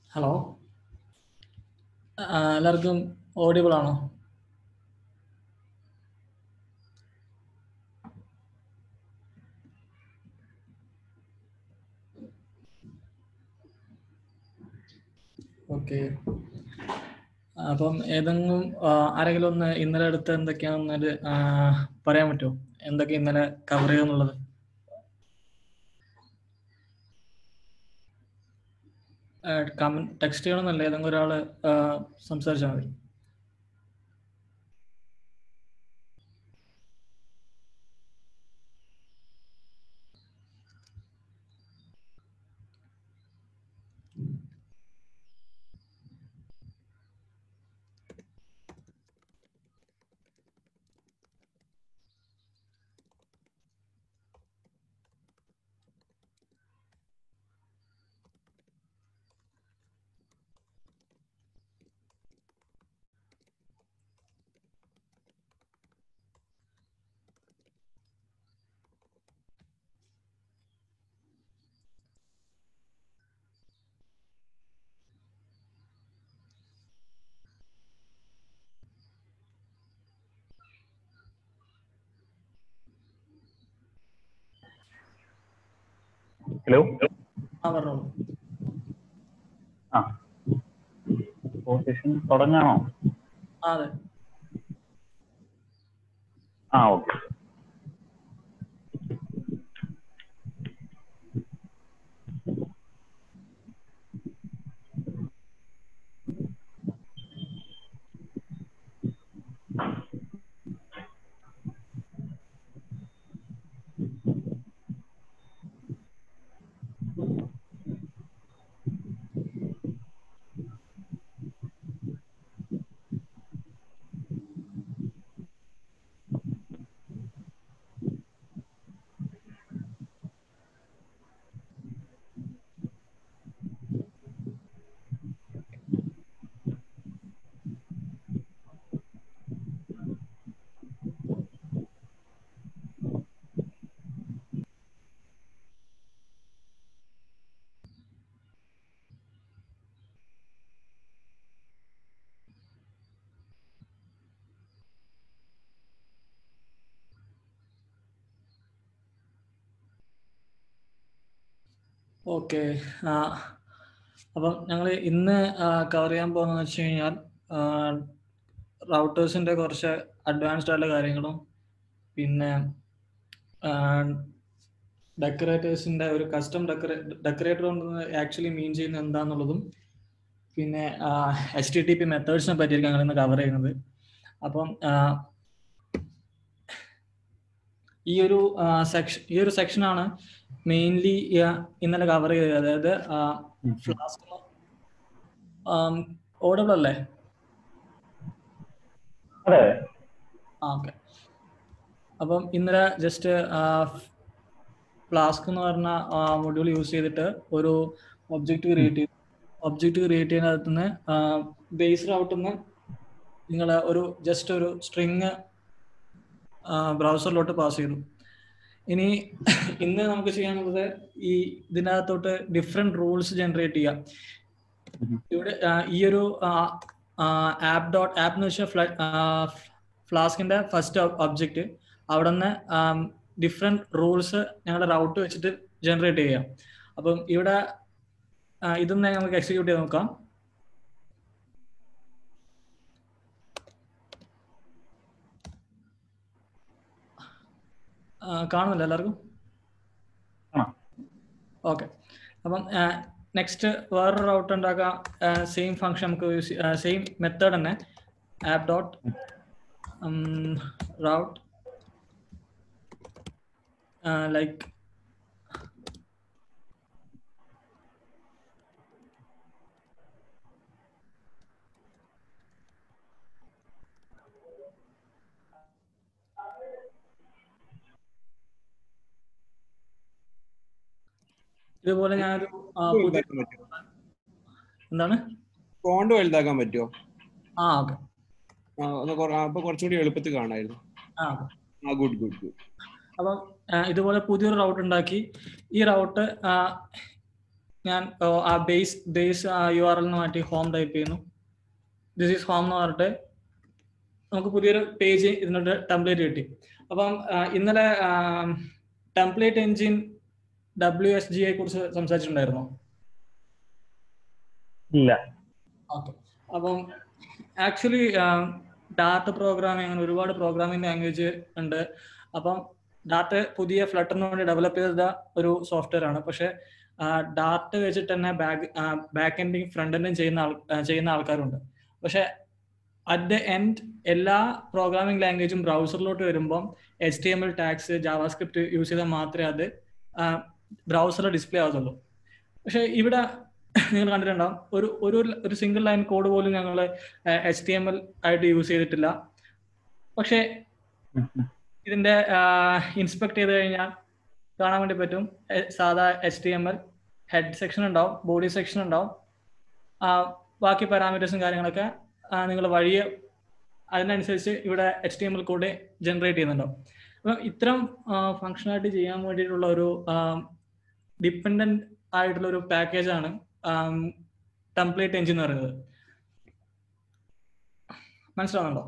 Hello ആ, എല്ലാവർക്കും audible ആണോ ഓക്കെ അപ്പം ഏതെങ്കിലും ആ, ആരെങ്കിലും ഒന്ന് ഇന്നലെ എടുത്ത് എന്തൊക്കെയാണെന്ന് പറയാൻ പറ്റുമോ എന്തൊക്കെ ഇന്നലെ കവർ ചെയ്യുന്നുള്ളത് കമന്റ് ടെക്സ്റ്റ് ചെയ്യണമെന്നല്ല ഏതെങ്കിലും ഒരാൾ സംസാരിച്ചാൽ മതി ഹലോ ആ പറഞ്ഞോളൂ ആ സെഷൻ തുടങ്ങാണോ ആ അതെ ആ ഓക്കെ ഓക്കെ അപ്പം ഞങ്ങൾ ഇന്ന് കവർ ചെയ്യാൻ പോകുന്നതെന്ന് വെച്ച് കഴിഞ്ഞാൽ റൗട്ടേഴ്സിൻ്റെ കുറച്ച് അഡ്വാൻസ്ഡ് ആയിട്ടുള്ള കാര്യങ്ങളും പിന്നെ ഡെക്കറേറ്റേഴ്സിൻ്റെ ഒരു കസ്റ്റം ഡെക്കറേ ഡെക്കറേറ്റർ കൊണ്ട് ആക്ച്വലി മീൻ ചെയ്യുന്നത് എന്താണെന്നുള്ളതും പിന്നെ എച്ച് ടി ടി പി മെത്തേഡ്സിനെ പറ്റിയിരിക്കും ഞങ്ങൾ ഇന്ന് കവർ ചെയ്യുന്നത് അപ്പം ആ, ഈ ഒരു സെക്ഷൻ ഈ ഒരു സെക്ഷനാണ് മെയിൻലി ഇന്നലെ കവർ ചെയ്തത് അതായത് ഫ്ലാസ്ക് ഓഡബിൾ അല്ലേ അതെ ആ ഓക്കെ അപ്പം ഇന്നലെ ജസ്റ്റ് ഫ്ലാസ്ക് എന്ന് പറഞ്ഞ മൊഡ്യൂൾ യൂസ് ചെയ്തിട്ട് ഒരു ഒബ്ജക്റ്റ് ക്രിയേറ്റ് ചെയ്തു ഒബ്ജക്റ്റ് ക്രിയേറ്റ് ചെയ്യുന്നതിനകത്ത് നിന്ന് ബേസ് റൗട്ടിൽ നിന്ന് നിങ്ങൾ ഒരു ജസ്റ്റ് ഒരു സ്ട്രിങ് ബ്രൗസറിലോട്ട് പാസ് ചെയ്തു ഇനി ഇന്ന് നമുക്ക് ചെയ്യാനുള്ളത് ഈ ഇതിനകത്തോട്ട് ഡിഫറെന്റ് റൂൾസ് ജനറേറ്റ് ചെയ്യാം ഇവിടെ ആ, ഈ ഒരു ആപ്പ് ഡോട്ട് ആപ്പ് എന്ന് വെച്ചാൽ ഫ്ലാസ്കിന്റെ ഫസ്റ്റ് ഒബ്ജക്റ്റ് അവിടെ നിന്ന് ഡിഫറെന്റ് റൂൾസ് ഞങ്ങളുടെ റൗട്ട് വെച്ചിട്ട് ജനറേറ്റ് ചെയ്യാം അപ്പം ഇവിടെ ആ, ഇതൊന്ന് നമുക്ക് എക്സിക്യൂട്ട് ചെയ്ത് നോക്കാം ആ, കാണുന്നില്ല എല്ലാവർക്കും കാണാം. ഓക്കെ അപ്പം നെക്സ്റ്റ് വേറൊരു റൗട്ട് ഉണ്ടാക്കാം സെയിം ഫംഗ്ഷൻ നമുക്ക് യൂസ് സെയിം മെത്തേഡ് തന്നെ ആപ്പ് ഡോട്ട് റൗട്ട് ലൈക്ക് ഇതുപോലെ ഞാനൊരു ആ, പുതിയ വലുതാക്കാൻ പറ്റുമോ എന്താണ് ഫോണ്ട് വലുതാക്കാൻ പറ്റുമോ ആ ഓക്കെ ആ, ഒന്ന് കൊറ- ആ, അപ്പൊ കുറച്ചുകൂടി എളുപ്പത്തിൽ കാണായിരുന്നു ആ ഓക്കെ ആ ഗുഡ് ഗുഡ് ഗുഡ് അപ്പം ആ, ഇതുപോലെ പുതിയൊരു റൗട്ട് ഉണ്ടാക്കി ഈ റൗട്ട് ഞാൻ ആ base base U R L മാറ്റി ഹോം ടൈപ്പ് ചെയ്യുന്നു ദിസ് ഈസ് ഹോം എന്ന് പറഞ്ഞിട്ട് നമുക്ക് പുതിയൊരു പേജ് ഇതിനോട് ടെംപ്ലേറ്റ് കിട്ടി അപ്പം ഇന്നലെ ടെംപ്ലേറ്റ് എൻജിൻ ഡബ്ല്യു എസ് ജിയെ കുറിച്ച് സംസാരിച്ചിട്ടുണ്ടായിരുന്നോ ഇല്ല ഓക്കെ അപ്പം ആക്ച്വലി ഡാറ്റ പ്രോഗ്രാമിംഗ് അങ്ങനെ ഒരുപാട് പ്രോഗ്രാമിംഗ് ലാംഗ്വേജ് ഉണ്ട് അപ്പം ഡാറ്റ പുതിയ ഫ്ലട്ടറിന് വേണ്ടി ഡെവലപ്പ് ചെയ്ത ഒരു സോഫ്റ്റ്വെയർ ആണ് പക്ഷെ ഡാറ്റ വെച്ചിട്ട് തന്നെ ബാക്ക് ബാക്ക് എൻഡിങ് ഫ്രണ്ട് എൻഡും ചെയ്യുന്ന ആൾ ചെയ്യുന്ന ആൾക്കാരുണ്ട് പക്ഷെ അറ്റ് ദ എൻഡ് എല്ലാ പ്രോഗ്രാമിംഗ് ലാംഗ്വേജും ബ്രൗസറിലോട്ട് വരുമ്പം H T M L tags JavaScript use ചെയ്താൽ മാത്രമേ അത് ബ്രൗസറിൽ ഡിസ്പ്ലേ ആവത്തുള്ളൂ പക്ഷെ ഇവിടെ നിങ്ങൾ കണ്ടിട്ടുണ്ടാവും ഒരു ഒരു ഒരു സിംഗിൾ ലൈൻ കോഡ് പോലും ഞങ്ങൾ എച്ച് ടി എം എൽ ആയിട്ട് യൂസ് ചെയ്തിട്ടില്ല പക്ഷേ ഇതിന്റെ ഇൻസ്പെക്ട് ചെയ്ത് കഴിഞ്ഞാൽ കാണാൻ വേണ്ടി പറ്റും സാധാ H T M L head section ഉണ്ടാവും ബോഡി സെക്ഷൻ ഉണ്ടാവും ബാക്കി പാരാമീറ്റേഴ്സും കാര്യങ്ങളൊക്കെ നിങ്ങൾ വഴിയെ അതിനനുസരിച്ച് ഇവിടെ H T M L code generate ചെയ്യുന്നുണ്ടാവും അപ്പം ഇത്തരം ഫങ്ഷനാലിറ്റി ചെയ്യാൻ വേണ്ടിയിട്ടുള്ള ഒരു ഡിപ്പെൻഡന്റ് ആയിട്ടുള്ള ഒരു പാക്കേജാണ് ടെംപ്ലേറ്റ് എഞ്ചിൻ എന്ന് പറയുന്നത് മനസ്സിലാവുന്നുണ്ടോ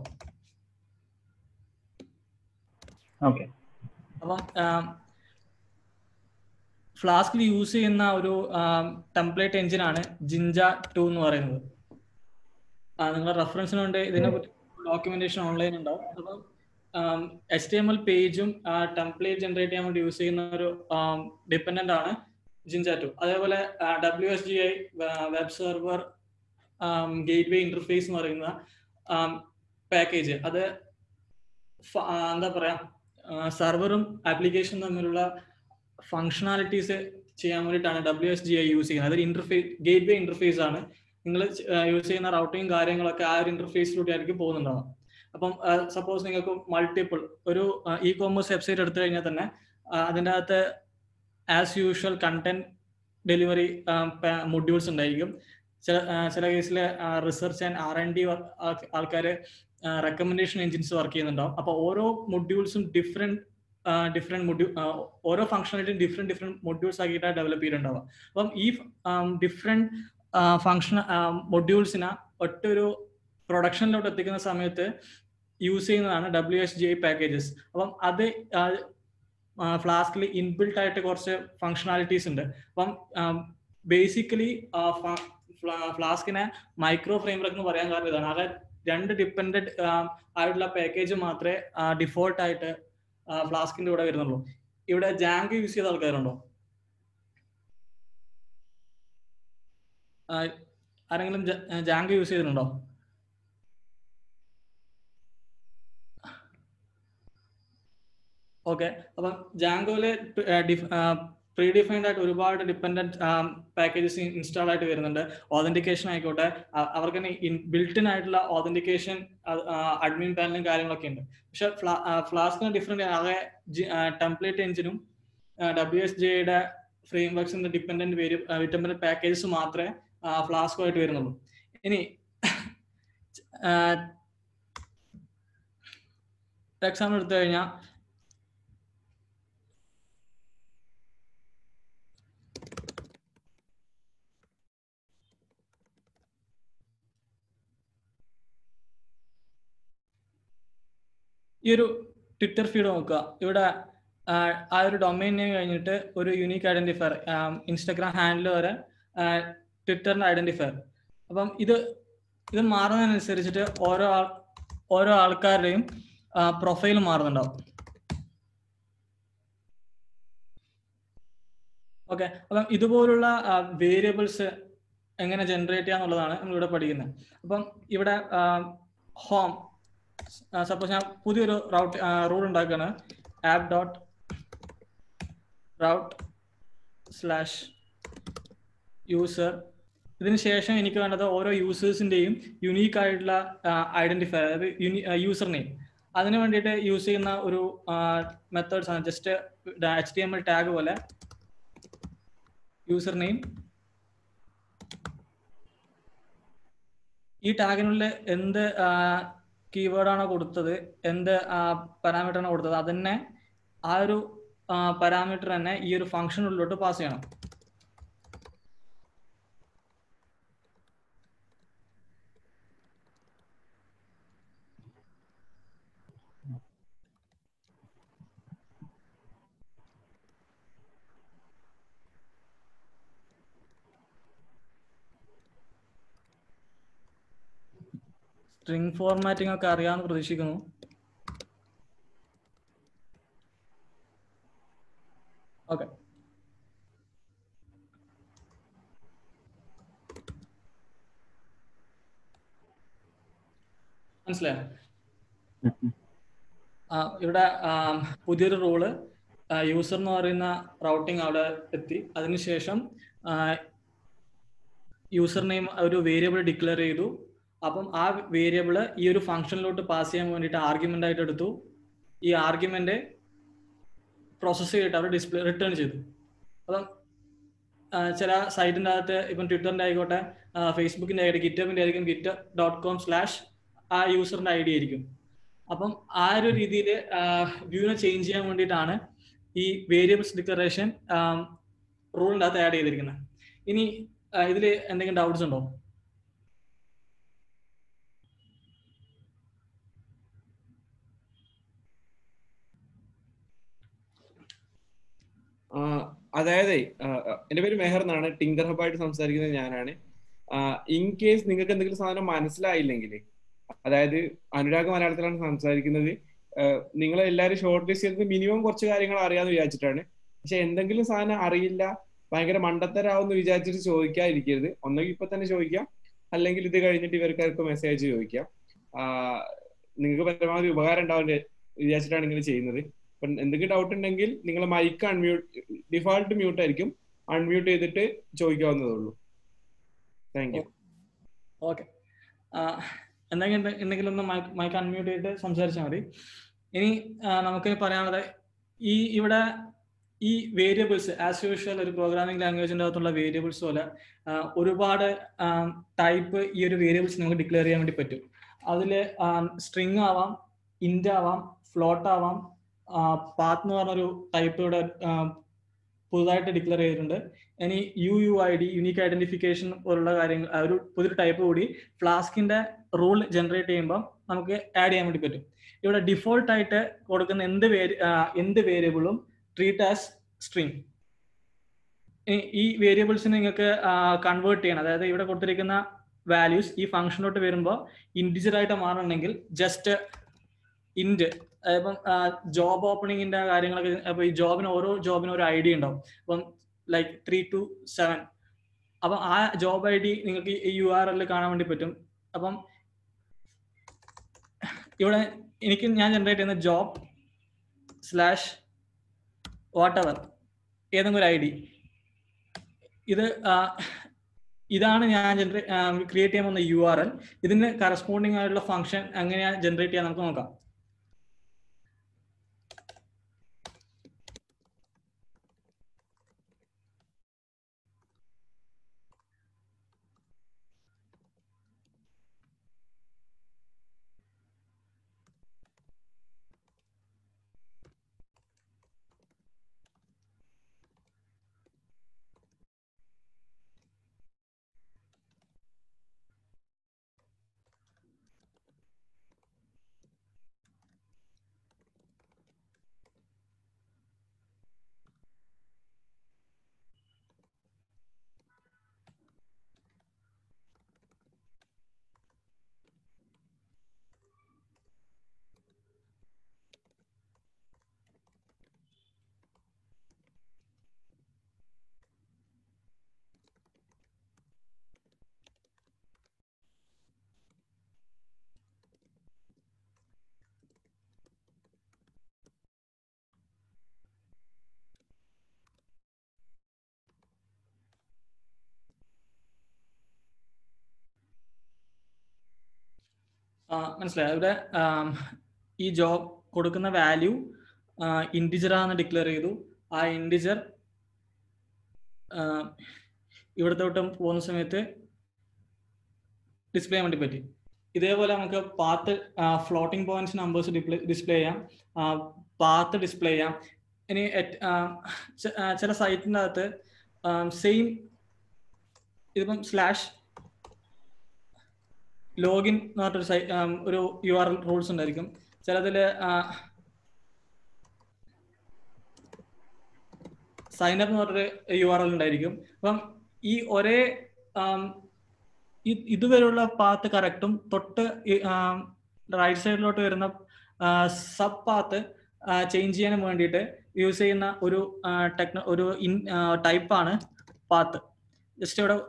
ഓക്കെ അപ്പം ഫ്ലാസ്കിൽ യൂസ് ചെയ്യുന്ന ഒരു ടെംപ്ലേറ്റ് എഞ്ചിനാണ് ജിഞ്ച ടു എന്ന് പറയുന്നത് നിങ്ങളുടെ റെഫറൻസിന് വേണ്ടി ഇതിനെ പറ്റി ഡോക്യുമെന്റേഷൻ ഓൺലൈൻ ഉണ്ടാവും അപ്പം എച്ച് ടി എം എൽ പേജും ടെംപ്ലേറ്റ് ജനറേറ്റ് ചെയ്യാൻ വേണ്ടി യൂസ് ചെയ്യുന്ന ഒരു ഡിപ്പെൻഡന്റ് ആണ് ജിഞ്ച ടു അതേപോലെ W S G I web server gateway interface എന്ന് പറയുന്ന പാക്കേജ് അത് എന്താ പറയാ സെർവറും ആപ്ലിക്കേഷനും തമ്മിലുള്ള ഫങ്ഷണാലിറ്റീസ് ചെയ്യാൻ വേണ്ടിയിട്ടാണ് W S G I use ചെയ്യുന്നത് അതൊരു ഇന്റർഫേസ് ഗേറ്റ് വേ ഇന്റർഫേസ് ആണ് നിങ്ങൾ യൂസ് ചെയ്യുന്ന റൗട്ടിങ് കാര്യങ്ങളൊക്കെ ആ ഒരു ഇന്റർഫേസിലൂടെ ആയിരിക്കും പോകുന്നുണ്ടാവുക അപ്പം സപ്പോസ് നിങ്ങൾക്ക് മൾട്ടിപ്പിൾ ഒരു ഇ കോമേഴ്സ് വെബ്സൈറ്റ് എടുത്തു കഴിഞ്ഞാൽ തന്നെ അതിൻ്റെ അകത്ത് as usual content delivery modules ഉണ്ടായിരിക്കും ചില ചില കേസിൽ research and R N D ആൾക്കാർ റെക്കമെൻഡേഷൻ എഞ്ചിൻസ് വർക്ക് ചെയ്യുന്നുണ്ടാവും അപ്പോൾ ഓരോ മൊഡ്യൂൾസും ഡിഫറെന്റ് ഡിഫറെന്റ് മൊഡ്യൂ ഓരോ ഫംഗ്ഷനാലിറ്റിയും ഡിഫറെന്റ് ഡിഫറെന്റ് മൊഡ്യൂൾസ് ആക്കിയിട്ടാണ് ഡെവലപ്പ് ചെയ്തിട്ടുണ്ടാവുക അപ്പം ഈ ഡിഫറെന്റ് ഫംഗ്ഷൻ മൊഡ്യൂൾസിനെ ഒറ്റൊരു പ്രൊഡക്ഷനിലോട്ട് എത്തിക്കുന്ന സമയത്ത് യൂസ് ചെയ്യുന്നതാണ് W S G I packages അപ്പം അത് ഫ്ലാസ്കിൽ ഇൻബിൽട്ട് ആയിട്ട് കുറച്ച് ഫങ്ഷണാലിറ്റീസ് ഉണ്ട് അപ്പം ബേസിക്കലി ഫ്ലാസ്കിനെ മൈക്രോ ഫ്രെയിംവർക്ക് എന്ന് പറയാൻ കാരണം ഇതാണ് അതായത് രണ്ട് ഡിപ്പെൻഡന്റ് ആയിട്ടുള്ള പാക്കേജ് മാത്രമേ ഡിഫോൾട്ട് ആയിട്ട് ഫ്ലാസ്കിന്റെ കൂടെ വരുന്നുള്ളൂ ഇവിടെ ജാങ്ക് യൂസ് ചെയ്ത ആൾക്കാരുണ്ടോ ആരെങ്കിലും ജാങ്ക് യൂസ് ചെയ്തിട്ടുണ്ടോ ഓക്കെ അപ്പം ജാങ്കോയില് പ്രീ ഡിഫൈൻഡ് ആയിട്ട് ഒരുപാട് ഡിപ്പെൻഡന്റ് പാക്കേജസ് ഇൻസ്റ്റാൾ ആയിട്ട് വരുന്നുണ്ട് ഓതന്റിക്കേഷൻ ആയിക്കോട്ടെ അവർക്ക് തന്നെ ബിൽട്ടിൻ ആയിട്ടുള്ള ഓതന്റിക്കേഷൻ അഡ്മിൻ പാനലും കാര്യങ്ങളൊക്കെ ഉണ്ട് പക്ഷെ ഫ്ലാസ്കിന് ഡിഫറെന്റ് ആകെ ടെംപ്ലേറ്റ് എഞ്ചിനും ഡബ്ല്യു എസ് ജിയുടെ ഫ്രെയിം വർക്സിന്റെ ഡിപ്പെൻഡന്റ് പേര് ഡിപ്പെൻഡന്റ് പാക്കേജസ് മാത്രമേ ഫ്ലാസ്കുമായിട്ട് വരുന്നുള്ളൂ ഇനി എക്സാമ്പിൾ എടുത്തു കഴിഞ്ഞാൽ ഈ ഒരു ട്വിറ്റർ ഫീഡ് നോക്കുക ഇവിടെ ആ ഒരു ഡൊമൈൻ നെയിം കഴിഞ്ഞിട്ട് ഒരു യുണീക്ക് ഐഡന്റിഫയർ ഇൻസ്റ്റഗ്രാം ഹാൻഡിൽ വരെ ട്വിറ്ററിന്റെ ഐഡന്റിഫയർ അപ്പം ഇത് ഇത് മാറുന്നതിനനുസരിച്ചിട്ട് ഓരോ ആൾ ഓരോ ആൾക്കാരുടെയും പ്രൊഫൈൽ മാറുന്നുണ്ടാവും ഓക്കെ അപ്പം ഇതുപോലുള്ള വേരിയബിൾസ് എങ്ങനെ ജനറേറ്റ് ചെയ്യാന്നുള്ളതാണ് നമ്മളിവിടെ പഠിക്കുന്നത് അപ്പം ഇവിടെ ഹോം സപ്പോസ് ഞാൻ പുതിയൊരു റൗട്ട് റൂൾ ഉണ്ടാക്കുകയാണ് app dot route slash user ഇതിന് ശേഷം എനിക്ക് വേണ്ടത് ഓരോ യൂസേഴ്സിന്റെയും യുണീക്ക് ആയിട്ടുള്ള ഐഡന്റിഫയർ അതായത് യൂസർ നെയിം അതിന് വേണ്ടിയിട്ട് യൂസ് ചെയ്യുന്ന ഒരു മെത്തേഡ്സ് ആണ് just H T M L tag പോലെ യൂസർ നെയിം ഈ ടാഗിനുള്ളിൽ എന്ത് കീവേഡാണോ കൊടുത്തത് എന്ത് പാരാമീറ്റർ ആണോ കൊടുത്തത് അതന്നെ ആ ഒരു പാരാമീറ്റർ തന്നെ ഈ ഒരു ഫംഗ്ഷനുള്ളിലോട്ട് പാസ് ചെയ്യണം സ്ട്രിംഗ് ഫോർമാറ്റിംഗ് ഒക്കെ അറിയാമെന്ന് പ്രതീക്ഷിക്കുന്നു ഓക്കെ മനസ്സിലായോ ആ, ഇവിടെ ആം, പുതിയൊരു റൂള് യൂസർ എന്ന് പറയുന്ന റൗട്ടിംഗ് അവിടെ എത്തി അതിനുശേഷം യൂസർ നെയിം ഒരു വേരിയബിൾ ഡിക്ലെയർ ചെയ്തു അപ്പം ആ വേരിയബിള് ഈ ഒരു ഫംഗ്ഷനിലോട്ട് പാസ് ചെയ്യാൻ വേണ്ടിയിട്ട് ആർഗ്യുമെന്റ് ആയിട്ട് എടുത്തു ഈ ആർഗ്യുമെന്റ് പ്രോസസ് ചെയ്തിട്ട് അവർ ഡിസ്പ്ലേ റിട്ടേൺ ചെയ്തു അപ്പം ആ, ചില സൈറ്റിൻ്റെ അകത്ത് ഇപ്പം ട്വിറ്ററിൻ്റെ ആയിക്കോട്ടെ ഫേസ്ബുക്കിൻ്റെ ആയിട്ട് ഗിറ്റബിൻ്റെ ആയിരിക്കും ഗിറ്റ് ഡോട്ട് കോം സ്ലാഷ് ആ യൂസറിൻ്റെ ഐ ഡി ആയിരിക്കും അപ്പം ആ ഒരു രീതിയിൽ വ്യൂവിനെ ചേഞ്ച് ചെയ്യാൻ വേണ്ടിയിട്ടാണ് ഈ വേരിയബിൾസ് ഡിക്ലറേഷൻ റൂളിൻ്റെ അകത്ത് ആഡ് ചെയ്തിരിക്കുന്നത് ഇനി ഇതിൽ എന്തെങ്കിലും ഡൗട്ട്സ് ഉണ്ടോ ആ, അതായത് എന്റെ പേര് മെഹർ എന്നാണ് ടിങ്കർ ഹബായിട്ട് സംസാരിക്കുന്നത് ഞാനാണ് ഇൻ കേസ് നിങ്ങൾക്ക് എന്തെങ്കിലും സാധനം മനസ്സിലായില്ലെങ്കിൽ അതായത് അനുരാഗ് മലയാളത്തിലാണ് സംസാരിക്കുന്നത് നിങ്ങൾ എല്ലാവരും ഷോർട്ട് ലിസ്റ്റ് ചെയ്തത് മിനിമം കുറച്ച് കാര്യങ്ങൾ അറിയാമെന്ന് വിചാരിച്ചിട്ടാണ് പക്ഷെ എന്തെങ്കിലും സാധനം അറിയില്ല ഭയങ്കര മണ്ടത്തരാവെന്ന് വിചാരിച്ചിട്ട് ചോദിക്കാതിരിക്കരുത് ഒന്നെങ്കിൽ ഇപ്പൊ തന്നെ ചോദിക്കാം അല്ലെങ്കിൽ ഇത് കഴിഞ്ഞിട്ട് ഇവർക്കാർക്ക് മെസ്സേജ് അയച്ച് ചോദിക്കാം നിങ്ങൾക്ക് പരമാവധി ഉപകാരം ഉണ്ടാവാൻ വിചാരിച്ചിട്ടാണ് ഇങ്ങനെ ചെയ്യുന്നത് ഇപ്പം എന്തെങ്കിലും ഡൗട്ട് ഉണ്ടെങ്കിൽ നിങ്ങൾ മൈക്ക് അൺമ്യൂട്ട് ഡിഫാൾട്ട് മ്യൂട്ട് ആയിരിക്കും അൺമ്യൂട്ട് ചെയ്തിട്ട് ചോദിക്കാവുന്നതേ ഉള്ളൂ താങ്ക് യു ഓക്കെ എന്തെങ്കിലും എന്തെങ്കിലും ഒന്ന് മൈക്ക് മൈക്ക് അൺമ്യൂട്ട് ചെയ്തിട്ട് സംസാരിച്ചാൽ മതി ഇനി നമുക്ക് പറയാനുള്ളത് ഈ ഇവിടെ ഈ വേരിയബിൾസ് ആസ് യൂഷ്വൽ ഒരു പ്രോഗ്രാമിംഗ് ലാംഗ്വേജിൻ്റെ അകത്തുള്ള വേരിയബിൾസ് പോലെ ഒരുപാട് ടൈപ്പ് ഈ ഒരു വേരിയബിൾസ് നമുക്ക് ഡിക്ലെയർ ചെയ്യാൻ വേണ്ടി പറ്റും അതിൽ സ്ട്രിങ് ആവാം ഇൻറ്റ് ആവാം ഫ്ലോട്ട് ആവാം പാത്ത് എന്ന് പറഞ്ഞൊരു ടൈപ്പ് ഇവിടെ പുതുതായിട്ട് ഡിക്ലെയർ ചെയ്തിട്ടുണ്ട് ഇനി U U I D unique identification പോലുള്ള കാര്യങ്ങൾ ഒരു പുതിയൊരു ടൈപ്പ് കൂടി ഫ്ലാസ്കിന്റെ റൂൾ ജനറേറ്റ് ചെയ്യുമ്പോൾ നമുക്ക് ആഡ് ചെയ്യാൻ വേണ്ടി പറ്റും ഇവിടെ ഡിഫോൾട്ട് ആയിട്ട് കൊടുക്കുന്ന എന്ത് വേരി എന്ത് വേരിയബിളും ട്രീറ്റ് ആസ് സ്ട്രിങ് ഈ വേരിയബിൾസിന് നിങ്ങൾക്ക് കൺവേർട്ട് ചെയ്യണം അതായത് ഇവിടെ കൊടുത്തിരിക്കുന്ന വാല്യൂസ് ഈ ഫംഗ്ഷനിലോട്ട് വരുമ്പോൾ ഇൻഡിജർ ആയിട്ട് മാറണമെങ്കിൽ ജസ്റ്റ് ഇൻഡ് ഇപ്പം ജോബ് ഓപ്പണിങ്ങിന്റെ കാര്യങ്ങളൊക്കെ അപ്പൊ ഈ ജോബിന് ഓരോ ജോബിനും ഒരു ഐ ഡി ഉണ്ടാവും അപ്പം ലൈക്ക് ത്രീ ടു സെവൻ അപ്പം ആ ജോബ് ഐ ഡി നിങ്ങൾക്ക് ഈ യു ആർ എല്ലിൽ കാണാൻ വേണ്ടി പറ്റും അപ്പം ഇവിടെ എനിക്ക് ഞാൻ ജനറേറ്റ് ചെയ്യുന്ന ജോബ് സ്ലാഷ് വാട്ട് എവർ ഏതെങ്കിലും ഒരു ഐ ഡി ഇത് ഇതാണ് ഞാൻ ജനറേ ക്രിയേറ്റ് ചെയ്യാൻ പോകുന്ന യു ആർ എൽ ഇതിന് കറസ്പോണ്ടിങ് ആയിട്ടുള്ള ഫംഗ്ഷൻ എങ്ങനെയാണ് ജനറേറ്റ് ചെയ്യാൻ നമുക്ക് നോക്കാം മനസ്സിലായി ഇവിടെ ഈ ജോബ് കൊടുക്കുന്ന വാല്യൂ ഇൻഡിജർ ആണെന്ന് ഡിക്ലെയർ ചെയ്തു ആ ഇൻഡിജർ ഇവിടത്തോട്ടും പോകുന്ന സമയത്ത് ഡിസ്പ്ലേ ചെയ്യാൻ വേണ്ടി പറ്റി ഇതേപോലെ നമുക്ക് path floating points numbers display ചെയ്യാം പാത്ത് ഡിസ്പ്ലേ ചെയ്യാം ഇനി ചില സൈറ്റിൻ്റെ അകത്ത് സെയിം ഇതിപ്പം സ്ലാഷ് ലോഗിൻ എന്ന് പറഞ്ഞൊരു സൈ ഒരു യു ആർ എൽ റൂൾസ് ഉണ്ടായിരിക്കും ചിലതിൽ സൈൻ അപ്പ് എന്ന് പറഞ്ഞൊരു യു ആർ എൽ ഉണ്ടായിരിക്കും അപ്പം ഈ ഒരേ ഇ- ഇതുവരെയുള്ള പാത്ത് കറക്റ്റും തൊട്ട് റൈറ്റ് സൈഡിലോട്ട് വരുന്ന സബ് പാത്ത് ചേഞ്ച് ചെയ്യാൻ വേണ്ടിയിട്ട് യൂസ് ചെയ്യുന്ന ഒരു ടെക്നോ ഒരു ഇൻ ടൈപ്പാണ് പാത്ത് ജസ്റ്റ് ഇവിടെ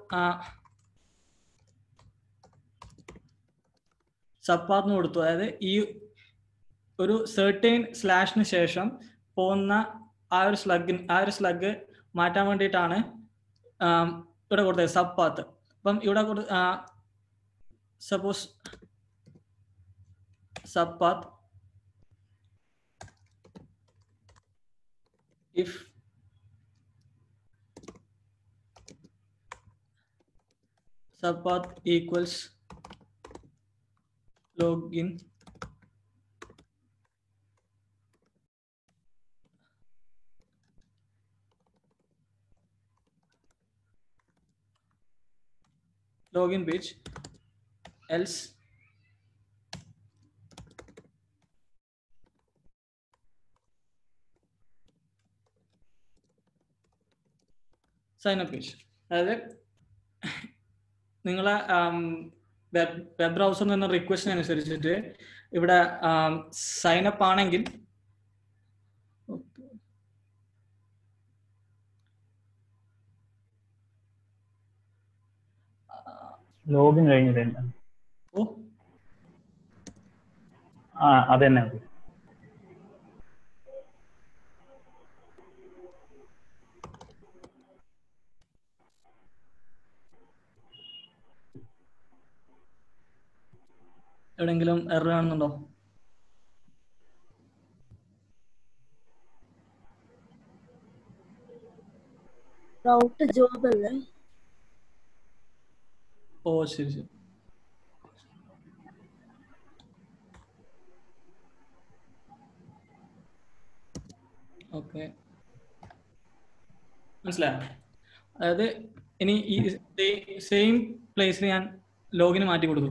സബ് പാത്ത് എന്ന് കൊടുത്തു അതായത് ഈ ഒരു സെർട്ടൈൻ സ്ലാഷിന് ശേഷം പോകുന്ന ആ ഒരു സ്ലഗ് ആ ഒരു സ്ലഗ് മാറ്റാൻ വേണ്ടിയിട്ടാണ് ആം, ഇവിടെ കൊടുത്തത് സബ് പാത്ത് അപ്പം ഇവിടെ കൊടു suppose sub path if sub path equals login login page else sign up page അതായത് നിങ്ങളെ വെബ് വെബ് ബ്രൗസറിൽ നിന്ന് റിക്വസ്റ്റിന് അനുസരിച്ചിട്ട് ഇവിടെ സൈൻ അപ്പ് ആണെങ്കിൽ ലോഗിൻ കഴിഞ്ഞിട്ടുണ്ട് ഓ ആ അതന്നെ മതി എവിടെയെങ്കിലും എറർ കാണുന്നുണ്ടോ റൗട്ട് ജോബ് അല്ലേ ഓ ശരി ശരി ഓക്കെ മനസ്സിലായോ അതായത് ഇനി ഈ സെയിം പ്ലേസിൽ ഞാൻ ലോഗിന് മാറ്റി കൊടുത്തു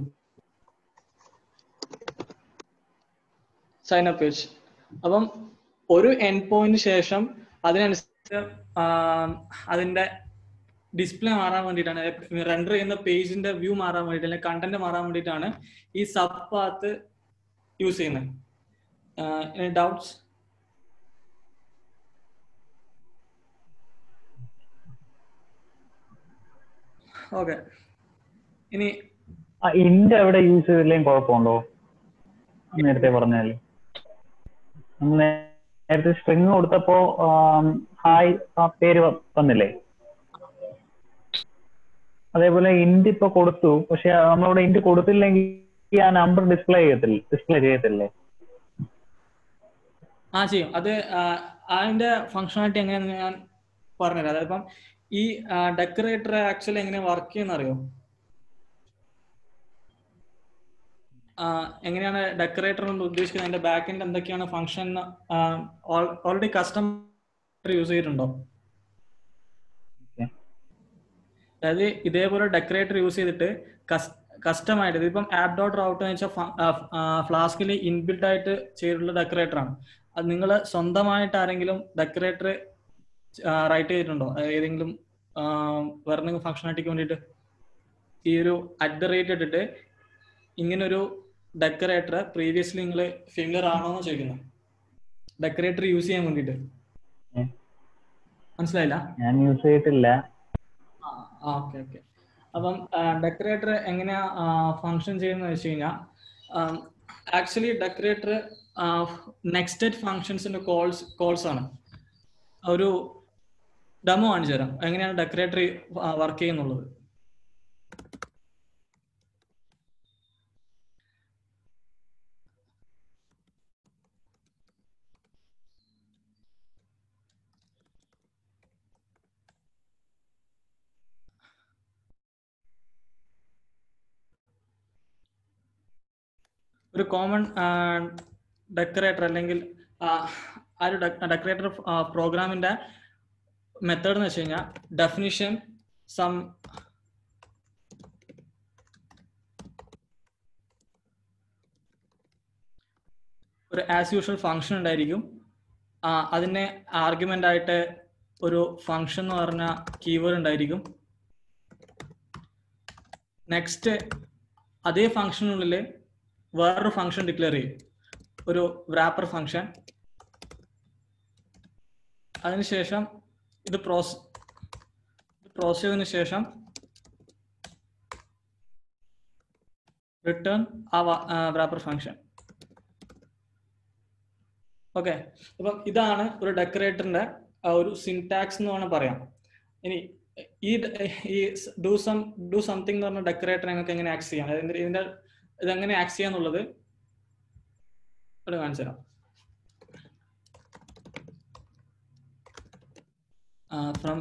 സൈൻ അപ്പ് പേജ് അപ്പം ഒരു എൻ പോയിന്റ് ശേഷം അതിനനുസരിച്ച് ആം, അതിന്റെ ഡിസ്പ്ലേ മാറാൻ വേണ്ടിയിട്ടാണ് റെൻഡർ ചെയ്യുന്ന പേജിന്റെ വ്യൂ മാറാൻ വേണ്ടിയിട്ട് അല്ലെങ്കിൽ കണ്ടന്റ് മാറാൻ വേണ്ടിയിട്ടാണ് ഈ സബ് പാത്ത് യൂസ് ചെയ്യുന്നത് ഡൗട്ട്സ് ഓക്കെ ഇനി ആ ഇന്റ് അവിടെ യൂസ് ചെയ്തില്ലെങ്കിൽ കുഴപ്പമുണ്ടോ നേരത്തെ പറഞ്ഞാല് നമ്മൾ നേരത്തെ സ്ട്രിങ് കൊടുത്തപ്പോ ഹായ് ആ പേര് വ- വന്നില്ലേ അതേപോലെ ഇന്റ് ഇപ്പൊ കൊടുത്തു പക്ഷെ നമ്മളിവിടെ ഇന്റ് കൊടുത്തില്ലെങ്കിൽ ആ നമ്പർ ഡിസ്പ്ലേ ചെയ്യത്തില്ല ഡിസ്പ്ലേ ചെയ്യത്തില്ലേ ആ ചെയ്യും അത് ആ, അതിന്റെ ഫങ്ഷണാലിറ്റി എങ്ങനെയാണെന്ന് ഞാൻ പറഞ്ഞുതരാം അതായത് ഇപ്പം ഈ ഡെക്കറേറ്റർ ആക്ച്വലി എങ്ങനെ വർക്ക് ചെയ്യുന്ന അറിയോ ആ, എങ്ങനെയാണ് ഡെക്കറേറ്റർ കൊണ്ട് ഉദ്ദേശിക്കുന്നത് അതിന്റെ ബാക്ക് എൻഡ് എന്തൊക്കെയാണ് ഫംഗ്ഷൻ ഓൾറെഡി കസ്റ്റമർ യൂസ് ചെയ്തിട്ടുണ്ടോ Okay. അതായത് ഇതേപോലെ ഡെക്കറേറ്റർ യൂസ് ചെയ്തിട്ട് കസ്റ്റം ആയിട്ട് ഇതിപ്പം ആപ്പ് ഡോട്ട് റൗട്ട് എന്ന് വെച്ചാൽ ഫ്ലാസ്കിൽ ഇൻബിൽഡ് ആയിട്ട് ചെയ്തിട്ടുള്ള ഡെക്കറേറ്റർ ആണ് അത് നിങ്ങൾ സ്വന്തമായിട്ട് ആരെങ്കിലും ഡെക്കറേറ്റർ റൈറ്റ് ചെയ്തിട്ടുണ്ടോ അതായത് ഏതെങ്കിലും ആ, വേറെ എന്തെങ്കിലും ഫംഗ്ഷനാലിറ്റിക്ക് വേണ്ടിയിട്ട് ഈ ഒരു അറ്റ് ദ റേറ്റ് ഇട്ടിട്ട് ഇങ്ങനൊരു ഡെക്കറേറ്റർ പ്രീവിയസ്ലി നിങ്ങൾ ഫിംഗർ ആണോ എന്ന് ചോദിക്കുന്നത് ഡെക്കറേറ്റർ യൂസ് ചെയ്യാൻ വേണ്ടിയിട്ട് ഉം. മനസ്സിലായില്ല ഞാൻ യൂസ് ചെയ്തിട്ടില്ല ആ ഓക്കെ ഓക്കെ അപ്പം ഡെക്കറേറ്റർ എങ്ങനെയാ ഫങ്ഷൻ ചെയ്യുന്നത് വെച്ച് കഴിഞ്ഞാൽ ആക്ച്വലി ഡെക്കറേറ്റർ നെക്സ്റ്റഡ് ഫങ്ഷൻസിന്റെ കോൾസ് കോൾസ് ആണ് ഒരു ഡെമോ കാണിച്ചു തരാം എങ്ങനെയാണ് ഡെക്കറേറ്റർ വർക്ക് ചെയ്യുന്നുള്ളത് ഒരു കോമൺ ഡെക്കറേറ്റർ അല്ലെങ്കിൽ ആ ആ ഒരു ഡെക്കറേറ്റർ പ്രോഗ്രാമിന്റെ മെത്തേഡ് എന്ന് വെച്ച് കഴിഞ്ഞാൽ ഡെഫിനിഷൻ സം ഒരു ആസ് യൂഷ്വൽ ഫങ്ഷൻ ഉണ്ടായിരിക്കും ആ, അതിനെ ആർഗ്യുമെന്റ് ആയിട്ട് ഒരു ഫങ്ഷൻ എന്ന് പറഞ്ഞ കീവേഡ് ഉണ്ടായിരിക്കും നെക്സ്റ്റ് അതേ ഫംഗ്ഷനുള്ളിൽ വേറൊരു ഫംഗ്ഷൻ ഡിക്ലെയർ ചെയ്യും ഒരു റാപ്പർ ഫംഗ്ഷൻ അതിനുശേഷം ഇത് പ്രോസ് പ്രോസസ് ചെയ്തതിനു ശേഷം റിട്ടേൺ ആ റാപ്പർ ഫംഗ്ഷൻ ഓക്കെ അപ്പം ഇതാണ് ഒരു ഡെക്കറേറ്ററിന്റെ ഒരു സിൻടാക്സ് എന്ന് വേണം പറയാം ഇനി ഈ ഡ- ഈ ഡു സം ഡു സംതിങ് എന്ന് പറഞ്ഞ ഡെക്കറേറ്റർ ഞങ്ങൾക്ക് എങ്ങനെ ആക്സ് ചെയ്യാം അതായത് ഇതിന്റെ ഇതെങ്ങനെ ആക്സ് ചെയ്യാന്നുള്ളത് ഇവിടെ കാണിച്ചു തരാം ഫ്രം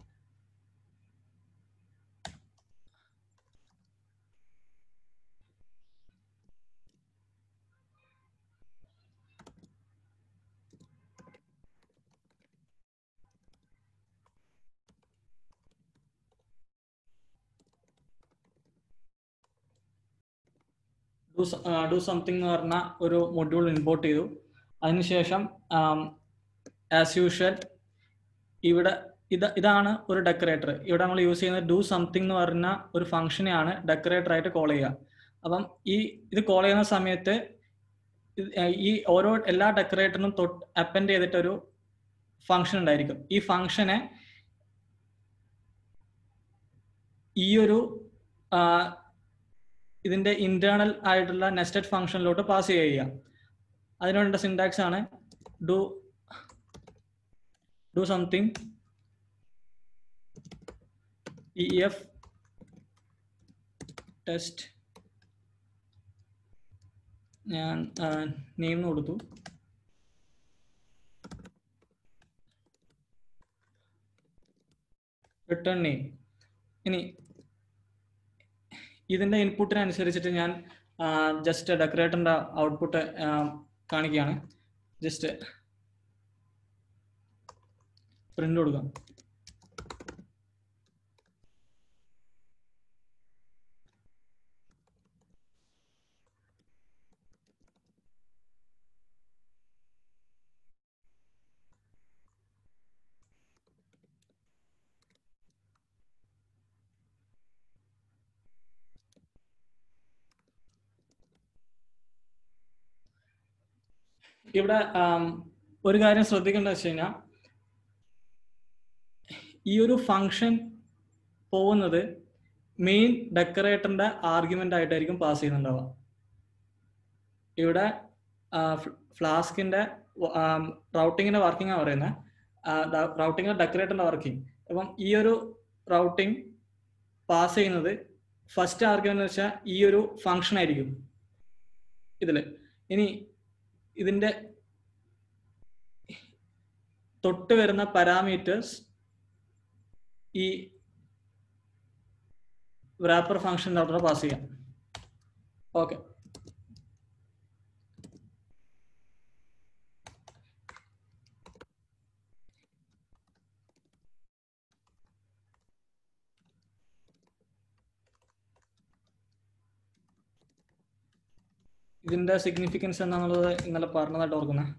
ഡു സംതിങ് എന്ന് പറഞ്ഞ ഒരു മൊഡ്യൂൾ ഇമ്പോർട്ട് ചെയ്തു അതിനുശേഷം ആസ് യൂഷ്വൽ ഇവിടെ ഇത് ഇതാണ് ഒരു ഡെക്കറേറ്റർ ഇവിടെ നമ്മൾ യൂസ് ചെയ്യുന്നത് ഡു സംതിങ് എന്ന് പറഞ്ഞ ഒരു ഫംഗ്ഷനെയാണ് ഡെക്കറേറ്റർ ആയിട്ട് കോൾ ചെയ്യുക അപ്പം ഈ ഇത് കോൾ ചെയ്യുന്ന സമയത്ത് ഇത്, ഏർ, ഈ ഓരോ എല്ലാ ഡെക്കറേറ്ററിനും തൊട്ട് അപ്പൻഡ് ചെയ്തിട്ട് ഒരു ഫംഗ്ഷൻ ഉണ്ടായിരിക്കും ഈ ഫംഗ്ഷനെ ഈ ഒരു ആ, ഇതിന്റെ ഇന്റേണൽ ആയിട്ടുള്ള നെസ്റ്റഡ് ഫംഗ്ഷനിലോട്ട് പാസ് ചെയ്യുക അതിനുവേണ്ട സിൻടാക്സ് ആണ് do do something E F test ഞാൻ നെയിം കൊടുത്തു റിട്ടേൺ നെയിം ഇനി ഇതിന്റെ ഇൻപുട്ടിനനുസരിച്ചിട്ട് ഞാൻ ജസ്റ്റ് ഡെക്കറേറ്ററിന്റെ ഔട്ട്പുട്ട് കാണിക്കുകയാണ് ജസ്റ്റ് പ്രിന്റ് കൊടുക്കാം ഇവിടെ ആം, ഒരു കാര്യം ശ്രദ്ധിക്കേണ്ടത് വെച്ച് കഴിഞ്ഞാൽ ഈ ഒരു ഫംഗ്ഷൻ പോകുന്നത് മെയിൻ ഡെക്കറേറ്ററിന്റെ ആർഗ്യുമെന്റ് ആയിട്ടായിരിക്കും പാസ് ചെയ്യുന്നുണ്ടാവുക ഇവിടെ ഫ്ലാസ്കിന്റെ റൗട്ടിങ്ങിന്റെ വർക്കിംഗ് ആണ് പറയുന്നത് റൗട്ടിങ്ങിന്റെ ഡെക്കറേറ്ററിന്റെ വർക്കിംഗ് അപ്പം ഈ ഒരു റൗട്ടിംഗ് പാസ് ചെയ്യുന്നത് ഫസ്റ്റ് ആർഗ്യുമെന്റ് എന്ന് വെച്ചാൽ ഈ ഒരു ഫംഗ്ഷൻ ആയിരിക്കും ഇതില് ഇനി ഇതിന്റെ തൊട്ട് വരുന്ന പാരാമീറ്റേഴ്സ് ഈ റാപ്പർ ഫംഗ്ഷൻ്റെ അവിടെ പാസ് ചെയ്യാം ഓക്കെ ഇതിന്റെ സിഗ്നിഫിക്കൻസ് എന്താണെന്നുള്ളത് ഇന്നലെ പറഞ്ഞതായിട്ട് ഓർക്കുന്നത്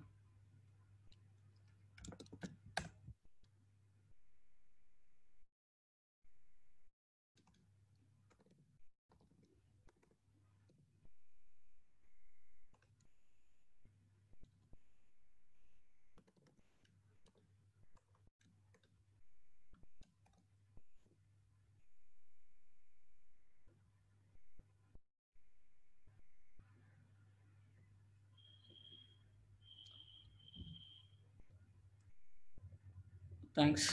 താങ്ക്സ്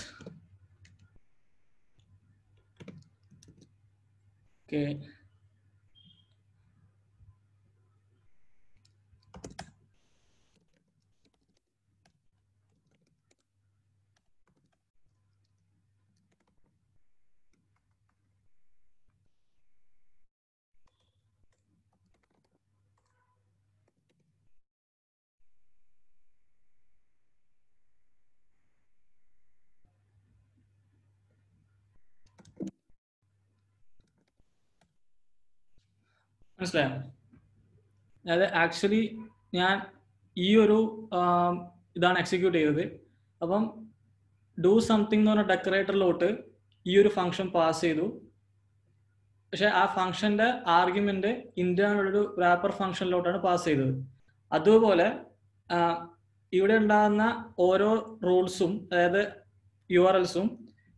ഓക്കെ മനസ്സിലായോ അതായത് ആക്ച്വലി ഞാൻ ഈ ഒരു ആം, ഇതാണ് എക്സിക്യൂട്ട് ചെയ്തത് അപ്പം ഡു സംതിങ് എന്ന് പറഞ്ഞ ഡെക്കറേറ്ററിലോട്ട് ഈ ഒരു ഫംഗ്ഷൻ പാസ് ചെയ്തു പക്ഷെ ആ ഫംഗ്ഷന്റെ ആർഗ്യുമെന്റ് ഇന്റേണൽ ഒരു റാപ്പർ ഫംഗ്ഷനിലോട്ടാണ് പാസ് ചെയ്തത് അതുപോലെ ആ, ഇവിടെ ഉണ്ടാകുന്ന ഓരോ റൂൾസും അതായത് യു ആർ എൽസും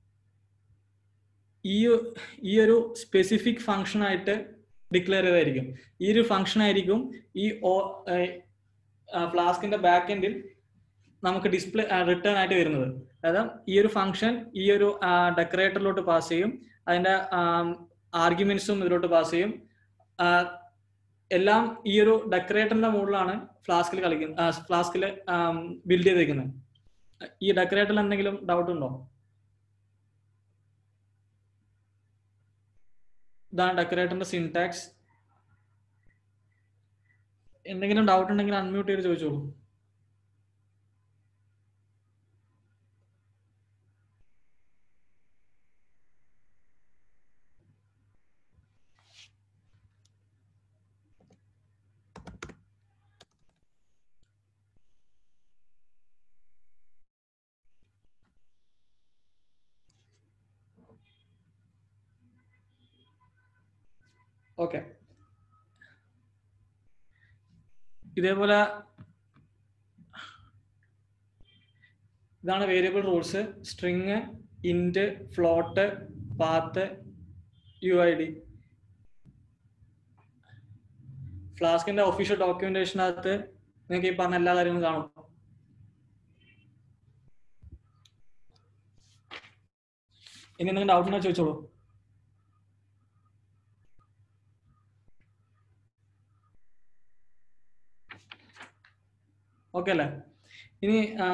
ഈ ഈ ഒരു സ്പെസിഫിക് ഫംഗ്ഷൻ ആയിട്ട് ഡിക്ലെയർ ചെയ്തായിരിക്കും ഈ ഒരു ഫംഗ്ഷൻ ആയിരിക്കും ഈ ഫ്ലാസ്കിന്റെ ബാക്ക് എൻഡിൽ നമുക്ക് ഡിസ്പ്ലേ റിട്ടേൺ ആയിട്ട് വരുന്നത് അതായത് ഈ ഒരു ഫംഗ്ഷൻ ഈ ഒരു ഡെക്കറേറ്ററിലോട്ട് പാസ് ചെയ്യും അതിന്റെ ആർഗ്യുമെന്റ്സും ഇതിലോട്ട് പാസ് ചെയ്യും ആ, എല്ലാം ഈ ഒരു ഡെക്കറേറ്ററിന്റെ മുകളിലാണ് ഫ്ലാസ്കിൽ കളിക്കുന്നത് ഫ്ലാസ്കിൽ ബിൽഡ് ചെയ്തേക്കുന്നത് ഈ ഡെക്കറേറ്ററിൽ എന്തെങ്കിലും ഡൗട്ട് ഉണ്ടോ ഇതാണ് ഡെക്കറേറ്ററിന്റെ സിൻടാക്സ് എന്തെങ്കിലും ഡൗട്ട് ഉണ്ടെങ്കിൽ അൺമ്യൂട്ട് ചെയ്ത് ചോദിച്ചോളൂ ഓക്കെ ഇതേപോലെ ഇതാണ് variable rules string int float path U I D ഫ്ലാസ്കിന്റെ ഒഫീഷ്യൽ ഡോക്യുമെന്റേഷനകത്ത് നിങ്ങൾക്ക് ഈ പറഞ്ഞ എല്ലാ കാര്യങ്ങളും കാണും ഇനി എന്തെങ്കിലും ഡൗട്ട് ഉണ്ടോ ചോദിച്ചോളൂ ഓക്കെ അല്ലേ ഇനി ആ,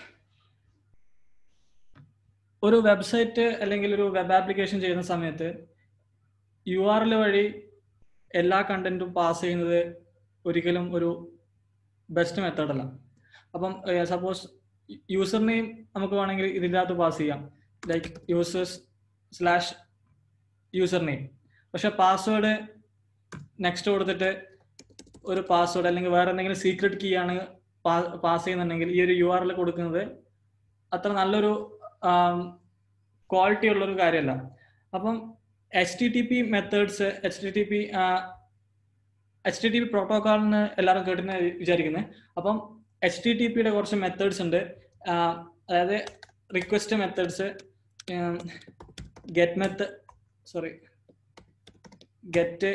ഒരു വെബ്സൈറ്റ് അല്ലെങ്കിൽ ഒരു വെബ് ആപ്ലിക്കേഷൻ ചെയ്യുന്ന സമയത്ത് യു ആർ എൽ വഴി എല്ലാ കണ്ടന്റും പാസ് ചെയ്യുന്നത് ഒരിക്കലും ഒരു ബെസ്റ്റ് മെത്തേഡ് അല്ല അപ്പം സപ്പോസ് യൂസർ നെയിം നമുക്ക് വേണമെങ്കിൽ ഇതിനകത്ത് പാസ് ചെയ്യാം like users slash user name പക്ഷെ പാസ്വേഡ് നെക്സ്റ്റ് കൊടുത്തിട്ട് ഒരു പാസ്വേഡ് അല്ലെങ്കിൽ വേറെ എന്തെങ്കിലും സീക്രട്ട് കീ ആണ് പാസ് ചെയ്യുന്നുണ്ടെങ്കിൽ ഈ ഒരു യു ആർ എൽ കൊടുക്കുന്നത് അത്ര നല്ലൊരു ക്വാളിറ്റി ഉള്ള ഒരു കാര്യമല്ല അപ്പം H T T P methods H T T P H T T P protocol എന്ന് എല്ലാവരും കേട്ടെന്ന് വിചാരിക്കുന്നത് അപ്പം എച്ച് ടി ടി പിയുടെ കുറച്ച് മെത്തേഡ്സ് ഉണ്ട് ആ, അതായത് റിക്വസ്റ്റ് മെത്തേഡ്സ് ഗെറ്റ് മെത്ത് sorry get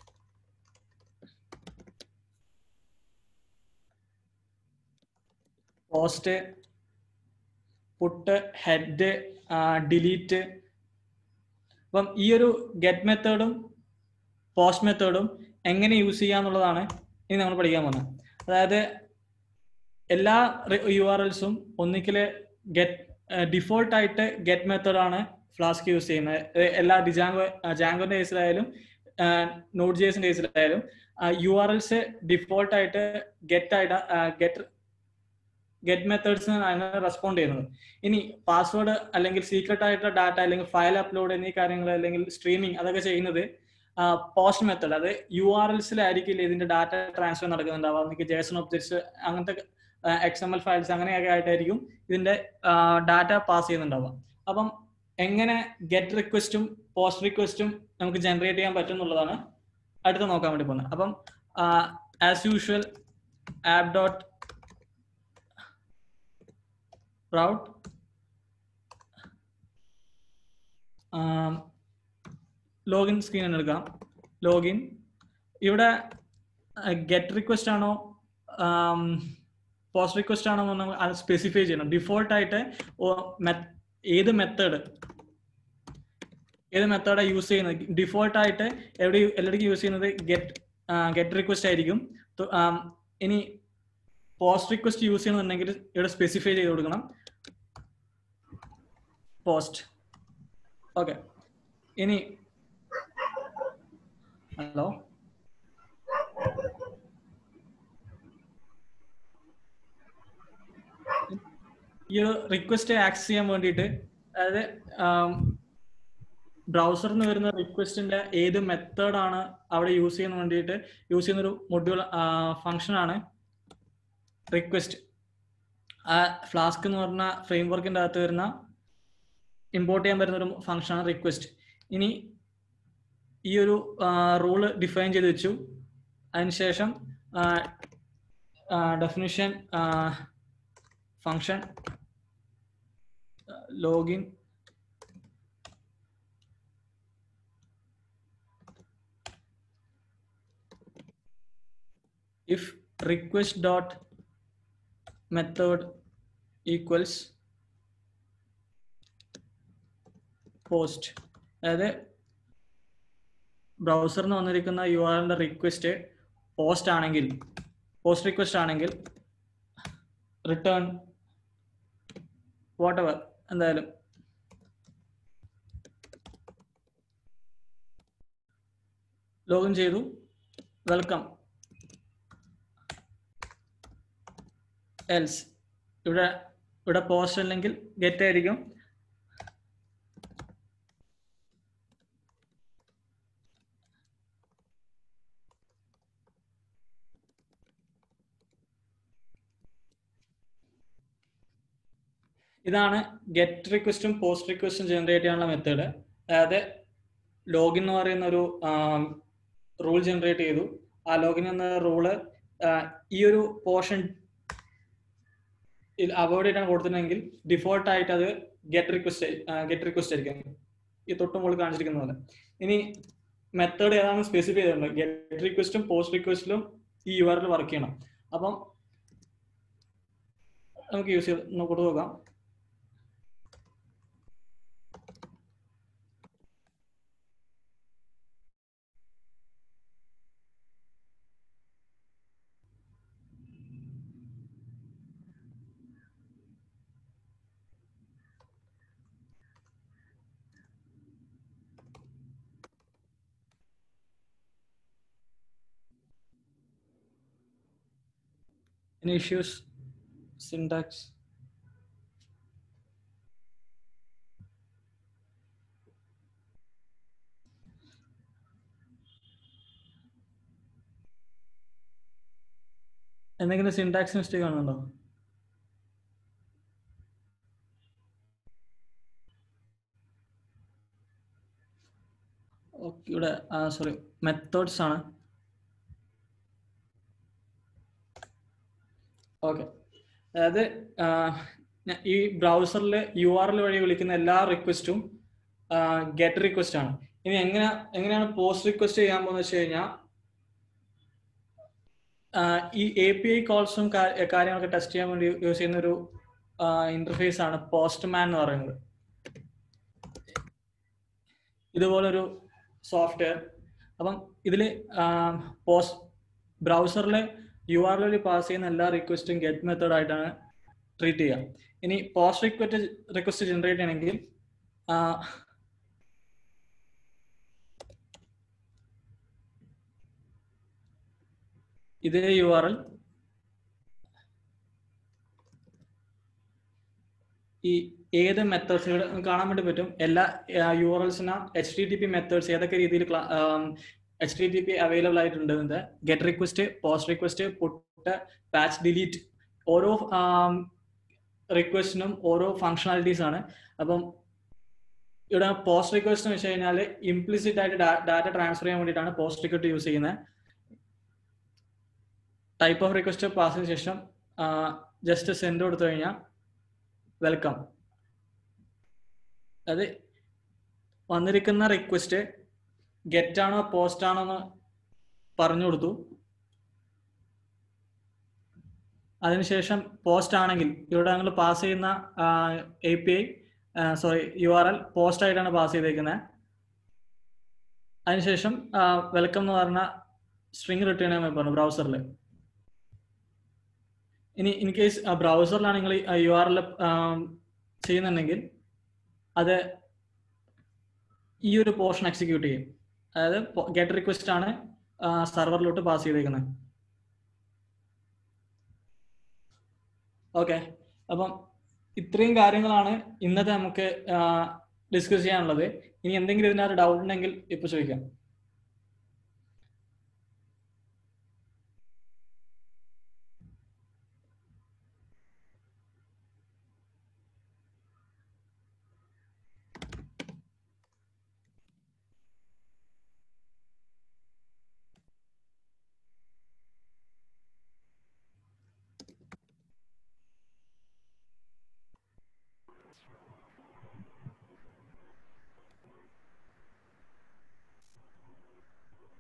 post put head delete അപ്പം ഈ ഒരു ഗെറ്റ് മെത്തേഡും പോസ്റ്റ് മെത്തേഡും എങ്ങനെ യൂസ് ചെയ്യാന്നുള്ളതാണ് ഇനി നമ്മൾ പഠിക്കാൻ പോകുന്നത് അതായത് എല്ലാ യു ആർ എൽസും ഒന്നിക്കല് ഗെറ്റ് ഡിഫോൾട്ട് ആയിട്ട് ഗെറ്റ് മെത്തേഡാണ് ഫ്ലാസ്ക് യൂസ് ചെയ്യുന്നത് ഏർ എല്ലാ ഡിജാങ്കോ ജാങ്കോന്റെ കേസിലായാലും നോട്ട് ജേസിന്റെ കേസിലായാലും യു ആർ എൽസ് ഡിഫോൾട്ട് ആയിട്ട് ഗെറ്റ് ആയിട്ട് ഗെറ്റ് ഗെറ്റ് മെത്തേഡ്സ് ആണ് റെസ്പോണ്ട് ചെയ്യുന്നത് ഇനി പാസ്വേഡ് അല്ലെങ്കിൽ സീക്രട്ട് ആയിട്ടുള്ള ഡാറ്റ അല്ലെങ്കിൽ ഫയൽ അപ്ലോഡ് എന്നീ കാര്യങ്ങൾ അല്ലെങ്കിൽ സ്ട്രീമിംഗ് അതൊക്കെ ചെയ്യുന്നത് പോസ്റ്റ് മെത്തേഡ് അത് യു ആർ എൽസിലായിരിക്കില്ല ഇതിന്റെ ഡാറ്റ ട്രാൻസ്ഫർ നടക്കുന്നുണ്ടാവുക നിങ്ങൾക്ക് ജേസൺ ഒബ്ജക്ട്സ് അങ്ങനത്തെ എക്സ് എം എൽ ഫയൽസ് അങ്ങനെയൊക്കെ ആയിട്ടായിരിക്കും ഇതിന്റെ ഡാറ്റ പാസ് ചെയ്യുന്നുണ്ടാവുക അപ്പം എങ്ങനെ ഗെറ്റ് റിക്വസ്റ്റും പോസ്റ്റ് റിക്വസ്റ്റും നമുക്ക് ജനറേറ്റ് ചെയ്യാൻ പറ്റും എന്നുള്ളതാണ് അടുത്ത് നോക്കാൻ വേണ്ടി പോകുന്നത് അപ്പം as usual app dot route login screen തന്നെ എടുക്കാം ലോഗിൻ ഇവിടെ ഗെറ്റ് റിക്വസ്റ്റ് ആണോ പോസ്റ്റ് റിക്വസ്റ്റ് ആണോ എന്ന് അത് സ്പെസിഫൈ ചെയ്യണം ഡിഫോൾട്ട് ആയിട്ട് ഓ- meth- ഏത് മെത്തേഡ് ഏത് മെത്തേഡാണ് യൂസ് ചെയ്യുന്നത് ഡിഫോൾട്ട് ആയിട്ട് എവിടെ എല്ലായിടക്കും യൂസ് ചെയ്യുന്നത് ഗെറ്റ് ഗെറ്റ് റിക്വസ്റ്റ് ആയിരിക്കും തൊ- ആം, ഇനി പോസ്റ്റ് റിക്വസ്റ്റ് യൂസ് ചെയ്യണമെന്നുണ്ടെങ്കിൽ ഇവിടെ സ്പെസിഫൈ ചെയ്ത് കൊടുക്കണം പോസ്റ്റ് ഓക്കെ ഇനി ഹലോ ഈ ഒരു റിക്വസ്റ്റ് ആക്സസ് ചെയ്യാൻ വേണ്ടിയിട്ട് അതായത് ബ്രൗസറിൽ നിന്ന് വരുന്ന റിക്വസ്റ്റിന്റെ ഏത് മെത്തേഡാണ് അവിടെ യൂസ് ചെയ്യാൻ വേണ്ടിയിട്ട് യൂസ് ചെയ്യുന്ന ഒരു മൊഡ്യൂൾ ഫംഗ്ഷൻ ആണ് റിക്വസ്റ്റ് ആ ഫ്ലാസ്ക് എന്ന് പറഞ്ഞ ഫ്രെയിം വർക്കിന്റെ അകത്ത് വരുന്ന ഇമ്പോർട്ട് ചെയ്യാൻ പറ്റുന്ന ഒരു ഫംഗ്ഷൻ ആണ് റിക്വസ്റ്റ് ഇനി ഈ ഒരു റൂള് ഡിഫൈൻ ചെയ്ത് വെച്ചു അതിനുശേഷം definition function login if request dot method equals post അതായത് ബ്രൗസറിന് വന്നിരിക്കുന്ന യു ആറിന്റെ റിക്വസ്റ്റ് പോസ്റ്റ് ആണെങ്കിൽ പോസ്റ്റ് റിക്വസ്റ്റ് ആണെങ്കിൽ റിട്ടേൺ വാട്ട് എവർ എന്തായാലും ലോഗിൻ ചെയ്തു വെൽക്കം എൽസ് ഇവിടെ ഇവിടെ പോസ്റ്റ് അല്ലെങ്കിൽ ഗെറ്റ് ആയിരിക്കും ഇതാണ് ഗെറ്റ് റിക്വസ്റ്റും പോസ്റ്റ് റിക്വസ്റ്റും ജനറേറ്റ് ചെയ്യാനുള്ള മെത്തേഡ് അതായത് ലോഗിൻ എന്ന് പറയുന്ന ഒരു റൂൾ ജനറേറ്റ് ചെയ്തു ആ ലോഗിൻ എന്ന റൂള് ഈ ഒരു പോർഷൻ അവോയ്ഡ് ചെയ്താണ് കൊടുത്തിട്ടുണ്ടെങ്കിൽ ഡിഫോൾട്ട് ആയിട്ട് അത് ഗെറ്റ് റിക്വസ്റ്റ് ഗെറ്റ് റിക്വസ്റ്റ് ആയിരിക്കും ഈ തൊട്ട് മുകളിൽ കാണിച്ചിരിക്കുന്ന പോലെ ഇനി മെത്തേഡ് ഏതാണ് സ്പെസിഫൈ ചെയ്തിട്ടുണ്ട് ഗെറ്റ് റിക്വസ്റ്റും പോസ്റ്റ് റിക്വസ്റ്റിലും ഈ യു ആറിൽ വർക്ക് ചെയ്യണം അപ്പം നമുക്ക് യൂസ് ചെയ്ത് കൊടുത്തു നോക്കാം Any issues? Syntax. എന്തെങ്കിലും സിൻടാക്സ് മിസ്റ്റേക്ക് കാണുന്നുണ്ടോ ഓക്കെ ഇവിടെ സോറി മെത്തേഡ്സ് ആണ് ഓക്കെ അതായത് ഈ ബ്രൗസറിൽ യു ആർ എൽ വഴി വിളിക്കുന്ന എല്ലാ റിക്വസ്റ്റും ഗെറ്റ് റിക്വസ്റ്റ് ആണ് ഇനി എങ്ങനെ എങ്ങനെയാണ് പോസ്റ്റ് റിക്വസ്റ്റ് ചെയ്യാൻ പോകുന്നത് വെച്ച് കഴിഞ്ഞാൽ ഈ എ പി ഐ കോൾസും കാര്യങ്ങളൊക്കെ ടെസ്റ്റ് ചെയ്യാൻ വേണ്ടി യൂസ് ചെയ്യുന്ന ഒരു ഇന്റർഫേസ് ആണ് പോസ്റ്റ്മാൻ എന്ന് പറയുന്നത് ഇതുപോലൊരു സോഫ്റ്റ്വെയർ അപ്പം ഇതിൽ പോസ്റ്റ് ബ്രൗസറിൽ യു ആർ വഴി പാസ് ചെയ്യുന്ന എല്ലാ റിക്വസ്റ്റും ഗെറ്റ് മെത്തേഡ് ആയിട്ടാണ് ട്രീറ്റ് ചെയ്യുക ഇനി പോസ്റ്റ് റിക്വസ്റ്റ് റിക്വസ്റ്റ് ജനറേറ്റ് ചെയ്യണമെങ്കിൽ ഇതേ യു ആർ എൽ ഈ ഏത് മെത്തേഡ്സ് കാണാൻ വേണ്ടി പറ്റും എല്ലാ യു ആർ എൽസിന് H T T P methods ഏതൊക്കെ രീതിയിൽ H T T P available ആയിട്ടുണ്ട് get request post request put patch delete ഓരോ റിക്വസ്റ്റിനും ഓരോ ഫങ്ഷണാലിറ്റീസ് ആണ് അപ്പം ഇവിടെ പോസ്റ്റ് റിക്വസ്റ്റ് എന്ന് വെച്ച് കഴിഞ്ഞാൽ ഇംപ്ലിസിറ്റ് ആയിട്ട് ഡാറ്റ ട്രാൻസ്ഫർ ചെയ്യാൻ വേണ്ടിയിട്ടാണ് പോസ്റ്റ് റിക്വസ്റ്റ് യൂസ് ചെയ്യുന്നത് ടൈപ്പ് ഓഫ് റിക്വസ്റ്റ് പാസിന് ശേഷം ജസ്റ്റ് സെൻഡ് കൊടുത്തു കഴിഞ്ഞാൽ വെൽക്കം അത് വന്നിരിക്കുന്ന റിക്വസ്റ്റ് ഗെറ്റ് ആണോ പോസ്റ്റ് ആണോ എന്ന് പറഞ്ഞു കൊടുത്തു അതിനുശേഷം പോസ്റ്റ് ആണെങ്കിൽ ഇവിടെ ഞങ്ങൾ പാസ് ചെയ്യുന്ന A P I sorry U R L post ആയിട്ടാണ് പാസ് ചെയ്തേക്കുന്നത് അതിനുശേഷം വെൽക്കം എന്ന് പറഞ്ഞ സ്ട്രിങ് റിട്ടേൺ ചെയ്യാൻ പറഞ്ഞു ബ്രൗസറിൽ ഇനി ഇൻ കേസ് ബ്രൗസറിലാണ് നിങ്ങൾ യു ആർ എൽ ചെയ്യുന്നുണ്ടെങ്കിൽ അത് ഈ ഒരു പോർഷൻ എക്സിക്യൂട്ട് ചെയ്യും അതായത് ഗെറ്റ് റിക്വസ്റ്റ് ആണ് സെർവറിലോട്ട് പാസ് ചെയ്തേക്കുന്നത് ഓക്കെ അപ്പം ഇത്രയും കാര്യങ്ങളാണ് ഇന്നത്തെ നമുക്ക് ഡിസ്കസ് ചെയ്യാനുള്ളത് ഇനി എന്തെങ്കിലും ഇതിനകത്ത് ഡൗട്ട് ഉണ്ടെങ്കിൽ ഇപ്പൊ ചോദിക്കാം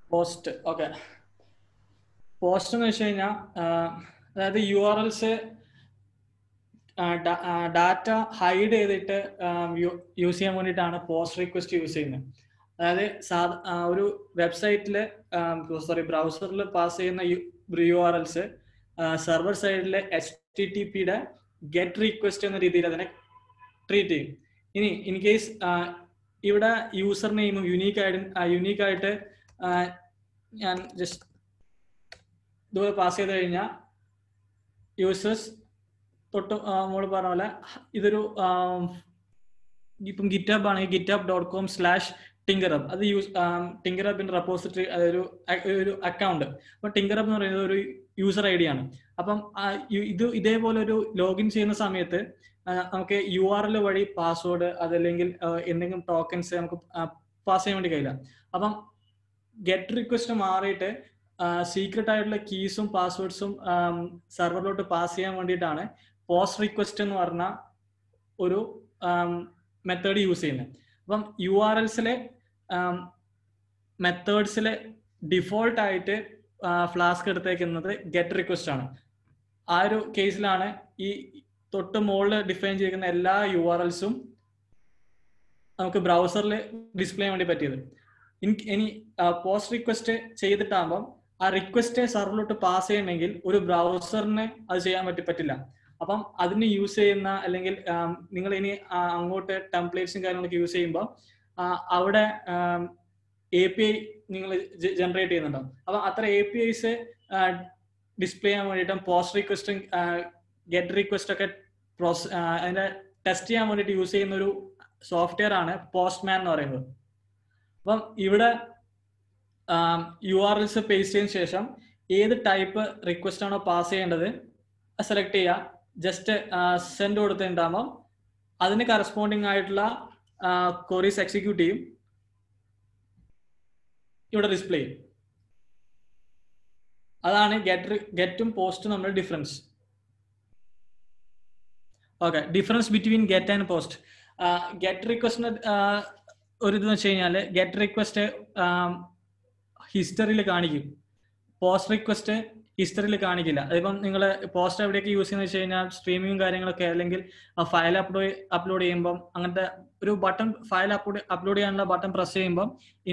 പോസ്റ്റ് ഓക്കെ പോസ്റ്റ് എന്ന് വെച്ച് കഴിഞ്ഞാൽ അതായത് U R Ls data hide ചെയ്തിട്ട് യൂസ് ചെയ്യാൻ വേണ്ടിയിട്ടാണ് പോസ്റ്റ് റിക്വസ്റ്റ് യൂസ് ചെയ്യുന്നത് അതായത് സാധ ആ, ഒരു വെബ്സൈറ്റിൽ സോറി ബ്രൗസറിൽ പാസ് ചെയ്യുന്ന യു ആർ എൽസ് സെർവർ സൈഡിലെ എച്ച് ടി ടി പിയുടെ ഗെറ്റ് റിക്വസ്റ്റ് എന്ന രീതിയിൽ അതിനെ ട്രീറ്റ് ചെയ്യും ഇനി ഇൻ കേസ് ഇവിടെ യൂസർ നെയിമും യുണീക്ക് ആയിട്ട് യുണീക്ക് ആയിട്ട് ആ, ഞാൻ ജസ്റ്റ് ഇതുപോലെ പാസ് ചെയ്ത് കഴിഞ്ഞാൽ യൂസേഴ്സ് തൊട്ട് മോള് പറഞ്ഞ പോലെ ഇതൊരു ആം, ഇപ്പം ഗിറ്റബ് ആണെങ്കിൽ GitHub dot com slash TinkerHub അത് യൂസ് ടിങ്കറബിന്റെ റെപ്പോസിറ്ററി അതൊരു അ- ഒരു അക്കൗണ്ട് അപ്പൊ ടിങ്കറബ് എന്ന് പറയുന്നത് ഒരു യൂസർ ഐ ഡി ആണ് അപ്പം ആ യു- ഇത് ഇതേപോലെ ഒരു ലോഗിൻ ചെയ്യുന്ന സമയത്ത് ആ, നമുക്ക് യു ആർ എൽ വഴി പാസ്വേഡ് അതല്ലെങ്കിൽ ആ, എന്തെങ്കിലും ടോക്കൻസ് നമുക്ക് പാസ് ചെയ്യാൻ വേണ്ടി കഴിയില്ല അപ്പം ഗെറ്റ് റിക്വസ്റ്റ് മാറിയിട്ട് സീക്രട്ട് ആയിട്ടുള്ള കീസും പാസ്വേഡ്സും സെർവറിലോട്ട് പാസ് ചെയ്യാൻ വേണ്ടിയിട്ടാണ് പോസ്റ്റ് റിക്വസ്റ്റ് എന്ന് പറഞ്ഞ ഒരു മെത്തേഡ് യൂസ് ചെയ്യുന്നത് അപ്പം യു ആർ എൽസിലെ മെത്തേഡ്സിലെ ഡിഫോൾട്ട് ആയിട്ട് ഫ്ലാസ്ക് എടുത്തേക്കുന്നത് ഗെറ്റ് റിക്വസ്റ്റ് ആണ് ആ ഒരു കേസിലാണ് ഈ തൊട്ട് മുകളിൽ ഡിഫൈൻ ചെയ്തിരിക്കുന്ന എല്ലാ യു ആർ എൽസും നമുക്ക് ബ്രൗസറിൽ ഡിസ്പ്ലേ ചെയ്യാൻ വേണ്ടി പറ്റിയത് ഇൻ- ഇനി പോസ്റ്റ് റിക്വസ്റ്റ് ചെയ്തിട്ടാകുമ്പം ആ റിക്വസ്റ്റ് സെർവറിലോട്ട് പാസ് ചെയ്യണമെങ്കിൽ ഒരു ബ്രൗസറിന് അത് ചെയ്യാൻ പറ്റി പറ്റില്ല അപ്പം അതിന് യൂസ് ചെയ്യുന്ന അല്ലെങ്കിൽ നിങ്ങൾ ഇനി ആ, അങ്ങോട്ട് ടെംപ്ലേറ്റ്സും കാര്യങ്ങളൊക്കെ യൂസ് ചെയ്യുമ്പോൾ ആ, അവിടെ എ പി ഐ നിങ്ങൾ ജനറേറ്റ് ചെയ്യുന്നുണ്ടാവും അപ്പം അത്ര എ പി ഐസ് ഡിസ്പ്ലേ ചെയ്യാൻ വേണ്ടിയിട്ടും പോസ്റ്റ് റിക്വസ്റ്റും ഗെറ്റ് റിക്വസ്റ്റ് ഒക്കെ പ്രോസ അതിന്റെ ടെസ്റ്റ് ചെയ്യാൻ വേണ്ടിയിട്ട് യൂസ് ചെയ്യുന്ന ഒരു സോഫ്റ്റ്വെയർ ആണ് പോസ്റ്റ്മാൻ എന്ന് പറയുന്നത് അപ്പം ഇവിടെ യു ആർ എൽസ് പേസ്റ്റ് ചെയ്തതിനു ശേഷം ഏത് ടൈപ്പ് റിക്വസ്റ്റ് ആണോ പാസ് ചെയ്യേണ്ടത് സെലക്ട് ചെയ്യുക ജസ്റ്റ് സെൻഡ് കൊടുത്തിട്ടുണ്ടാകുമ്പോൾ അതിന് കറസ്പോണ്ടിങ് ആയിട്ടുള്ള കൊറീസ് എക്സിക്യൂട്ട് ചെയ്യും ഇവിടെ ഡിസ്പ്ലേ ചെയ്യും അതാണ് ഗെറ്റ് ഗെറ്റും പോസ്റ്റും നമ്മൾ difference okay difference between get and post get റിക്വസ്റ്റിന് ഒരു ഇതെന്ന് വെച്ച് കഴിഞ്ഞാൽ ഗെറ്റ് റിക്വസ്റ്റ് ഹിസ്റ്ററിയിൽ കാണിക്കും പോസ്റ്റ് റിക്വസ്റ്റ് ഹിസ്റ്ററിയിൽ കാണിക്കില്ല അതിപ്പം നിങ്ങൾ പോസ്റ്റ് എവിടെയൊക്കെ യൂസ് ചെയ്യുന്നത് വെച്ച് കഴിഞ്ഞാൽ സ്ട്രീമിങ്ങും കാര്യങ്ങളൊക്കെ അല്ലെങ്കിൽ ഫയൽ അപ്ലോഡ് അപ്ലോഡ് ചെയ്യുമ്പം അങ്ങനത്തെ ഒരു ബട്ടൺ ഫയൽ അപ്ലോഡ് അപ്ലോഡ് ചെയ്യാനുള്ള ബട്ടൺ പ്രസ് ചെയ്യുമ്പം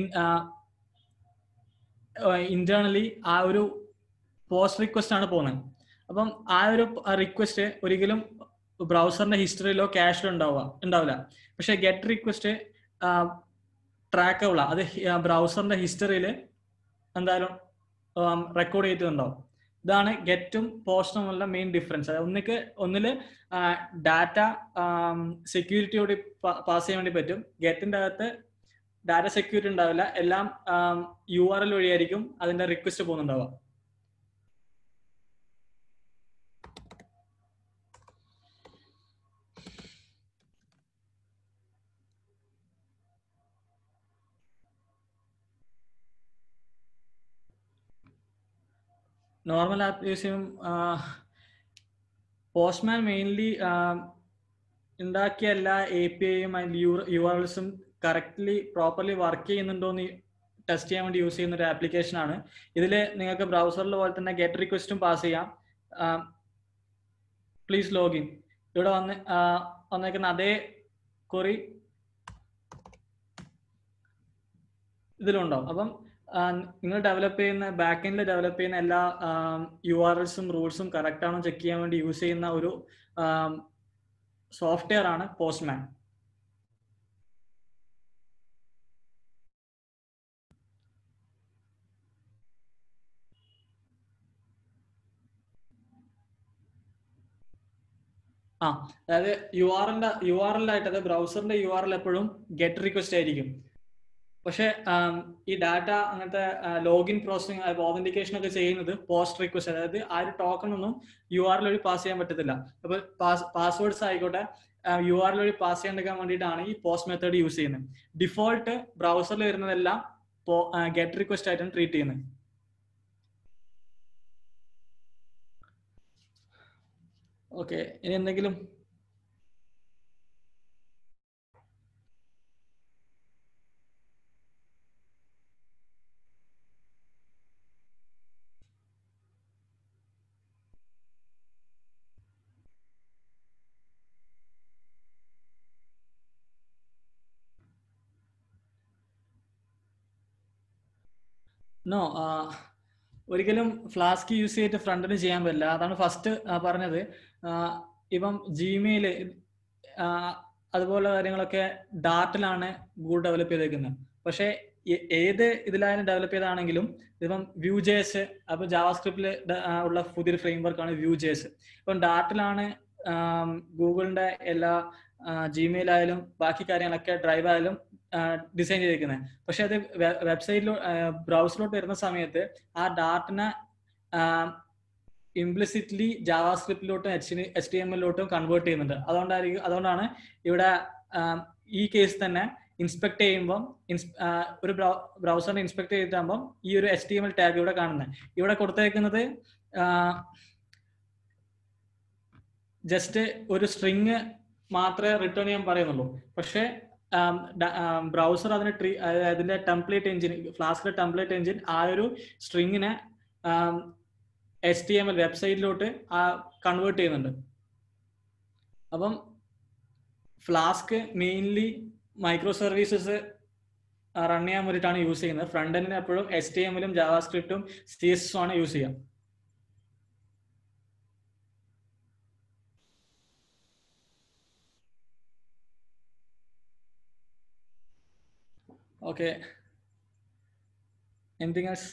ഇന്റേണലി ആ ഒരു പോസ്റ്റ് റിക്വസ്റ്റ് ആണ് പോകുന്നത് അപ്പം ആ ഒരു റിക്വസ്റ്റ് ഒരിക്കലും ബ്രൗസറിന്റെ ഹിസ്റ്ററിയിലോ ക്യാഷിലോ ഉണ്ടാവുക ഉണ്ടാവില്ല പക്ഷെ ഗെറ്റ് റിക്വസ്റ്റ് ട്രാക്കബിളാ അത് ബ്രൗസറിന്റെ ഹിസ്റ്ററിയിൽ എന്തായാലും റെക്കോർഡ് ചെയ്തിട്ടുണ്ടാവും ഇതാണ് ഗെറ്റും പോസ്റ്റും ഉള്ള മെയിൻ ഡിഫറൻസ് അതായത് ഒന്നിക്ക് ഒന്നില് ഡാറ്റ സെക്യൂരിറ്റിയോട് പാസ് ചെയ്യാൻ വേണ്ടി പറ്റും ഗെറ്റിന്റെ അകത്ത് ഡാറ്റ സെക്യൂരിറ്റി ഉണ്ടാവില്ല എല്ലാം യു ആർ എൽ വഴിയായിരിക്കും അതിന്റെ റിക്വസ്റ്റ് പോകുന്നുണ്ടാവുക നോർമൽ ആപ്പ് യൂസ് ചെയ്യും പോസ്റ്റ്മാൻ മെയിൻലി ഉണ്ടാക്കിയ എല്ലാ എ പി ഐയും യു ആർ എൽസും കറക്റ്റ്ലി പ്രോപ്പർലി വർക്ക് ചെയ്യുന്നുണ്ടോ എന്ന് ടെസ്റ്റ് ചെയ്യാൻ വേണ്ടി യൂസ് ചെയ്യുന്ന ഒരു ആപ്ലിക്കേഷൻ ആണ് ഇതിൽ നിങ്ങൾക്ക് ബ്രൗസറിൽ പോലെ തന്നെ ഗെറ്റ് റിക്വസ്റ്റും പാസ് ചെയ്യാം പ്ലീസ് ലോഗിൻ ഇവിടെ വന്ന് വന്നേക്കുന്ന അതേ കൊറി ഇതിലുണ്ടാവും അപ്പം നിങ്ങൾ ഡെവലപ്പ് ചെയ്യുന്ന ബാക്ക് എൻഡിൽ ഡെവലപ്പ് ചെയ്യുന്ന എല്ലാ യു ആർ എൽസും റൂൾസും കറക്റ്റ് ആണോ ചെക്ക് ചെയ്യാൻ വേണ്ടി യൂസ് ചെയ്യുന്ന ഒരു സോഫ്റ്റ്വെയർ ആണ് പോസ്റ്റ്മാൻ ആ അതായത് യു ആർ എല്ലിന്റെ യു ആർ എൽ ആയിട്ട് അതായത് ബ്രൗസറിന്റെ യു ആർ എൽ എപ്പോഴും ഗെറ്റ് റിക്വസ്റ്റ് ആയിരിക്കും പക്ഷെ ഈ ഡാറ്റ അങ്ങനത്തെ ലോഗിൻ പ്രോസസിങ് ഓതന്റിക്കേഷൻ ഒക്കെ ചെയ്യുന്നത് പോസ്റ്റ് റിക്വസ്റ്റ് അതായത് ആ ഒരു ടോക്കൺ ഒന്നും യു ആർ എൽ വഴി പാസ് ചെയ്യാൻ പറ്റത്തില്ല അപ്പൊ പാസ്വേഡ്സ് ആയിക്കോട്ടെ യു ആർ എൽ വഴി പാസ് ചെയ്യാണ്ടിരിക്കാൻ വേണ്ടിയിട്ടാണ് ഈ പോസ്റ്റ് മെത്തേഡ് യൂസ് ചെയ്യുന്നത് ഡിഫോൾട്ട് ബ്രൗസറിൽ വരുന്നതെല്ലാം ഗെറ്റ് റിക്വസ്റ്റ് ആയിട്ടാണ് ട്രീറ്റ് ചെയ്യുന്നത് ഓക്കെ ഇനി എന്തെങ്കിലും നോ ഒരിക്കലും ഫ്ലാസ്ക് യൂസ് ചെയ്തിട്ട് ഫ്രണ്ടിന് ചെയ്യാൻ പറ്റില്ല അതാണ് ഫസ്റ്റ് പറഞ്ഞത് ആ, ഇപ്പം ജിമെയില് അതുപോലെ കാര്യങ്ങളൊക്കെ ഡാർട്ടിലാണ് ഗൂഗിൾ ഡെവലപ്പ് ചെയ്തേക്കുന്നത് പക്ഷേ ഏ- ഏത് ഇതിലായാലും ഡെവലപ്പ് ചെയ്താണെങ്കിലും ഇപ്പം വ്യൂ ജേസ് അപ്പൊ ജാവാസ്ക്രിപ്റ്റിൽ ഉള്ള പുതിയൊരു ഫ്രെയിം വർക്കാണ് വ്യൂ ജേസ് ഇപ്പം ഡാർട്ടിലാണ് ഗൂഗിളിന്റെ എല്ലാ ജിമെയിൽ ആയാലും ബാക്കി കാര്യങ്ങളൊക്കെ ഡ്രൈവ് ആയാലും ഡിസൈൻ ചെയ്തിരിക്കുന്നത് പക്ഷെ അത് വെബ്സൈറ്റിലോ ബ്രൗസറിലോട്ട് വരുന്ന സമയത്ത് ആ ഡാർട്ടിനെ ഇംപ്ലിസിറ്റ്ലി ജാവാസ്ക്രിപ്റ്റിലോട്ടും എച്ച് എച്ച് ടി എം എല്ലിലോട്ടും കൺവേർട്ട് ചെയ്യുന്നുണ്ട് അതുകൊണ്ടായിരിക്കും അതുകൊണ്ടാണ് ഇവിടെ ആം, ഈ കേസ് തന്നെ ഇൻസ്പെക്ട് ചെയ്യുമ്പം ഇൻസ്- ആ, ഒരു ബ്രൗസറിനെ ഇൻസ്പെക്ട് ചെയ്തിട്ടാകുമ്പം ഈ ഒരു H T M L tag ഇവിടെ കാണുന്നത് ഇവിടെ കൊടുത്തേക്കുന്നത് ജസ്റ്റ് ഒരു സ്ട്രിങ് മാത്രമേ റിട്ടേൺ ചെയ്യാൻ പറയുന്നുള്ളൂ പക്ഷേ ബ്രൗസർ അതിന് ട്രീ അതിന്റെ ടെംപ്ലേറ്റ് എഞ്ചിൻ ഫ്ലാസ്കിലെ ടെംപ്ലേറ്റ് എഞ്ചിൻ ആ ഒരു സ്ട്രിങ്ങിനെ എച്ച് ടി എം എൽ വെബ്സൈറ്റിലോട്ട് കൺവേർട്ട് ചെയ്യുന്നുണ്ട് അപ്പം Flask mainly micro services run ചെയ്യാൻ വേണ്ടിയിട്ടാണ് യൂസ് ചെയ്യുന്നത് ഫ്രണ്ട് എൻഡിന് എപ്പോഴും എച്ച് ടി എമ്മിലും ജാവാസ്ക്രിപ്റ്റും സി എസ് എസും ആണ് യൂസ് ചെയ്യുക ഓക്കെ എനിത്തിങ് എൽസ്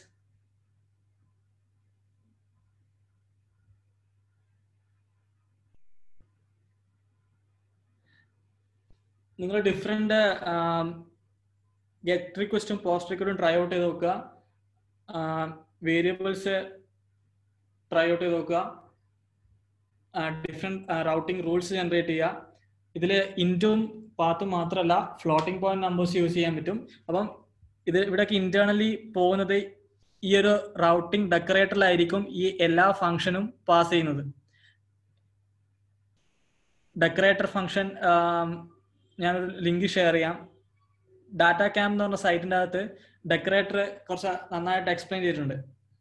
നിങ്ങൾ ഡിഫറെന്റ് ഗെറ്റ് റിക്വസ്റ്റും പോസ്റ്റ് റിക്വസ്റ്റും ട്രൈ ഔട്ട് ചെയ്ത് നോക്കുക വേരിയബിൾസ് ട്രൈ ഔട്ട് ചെയ്ത് നോക്കുക ഡിഫറെന്റ് റൗട്ടിംഗ് റൂൾസ് ജനറേറ്റ് ചെയ്യുക ഇതിൽ ഇൻറ്റും പാത്തും മാത്രമല്ല ഫ്ലോട്ടിംഗ് പോയിന്റ് നമ്പേഴ്സ് യൂസ് ചെയ്യാൻ പറ്റും അപ്പം ഇത് ഇവിടേക്ക് ഇന്റേണലി പോകുന്നത് ഈ ഒരു റൗട്ടിംഗ് ഡെക്കറേറ്ററിലായിരിക്കും ഈ എല്ലാ ഫംഗ്ഷനും പാസ് ചെയ്യുന്നത് ഡെക്കറേറ്റർ ഫംഗ്ഷൻ ഞാനൊരു ലിങ്ക് ഷെയർ ചെയ്യാം ഡാറ്റ ക്യാമ്പ് എന്ന് പറഞ്ഞ സൈറ്റിന്റെ അകത്ത് ഡെക്കറേറ്റർ കുറച്ച് നന്നായിട്ട് എക്സ്പ്ലെയിൻ ചെയ്തിട്ടുണ്ട്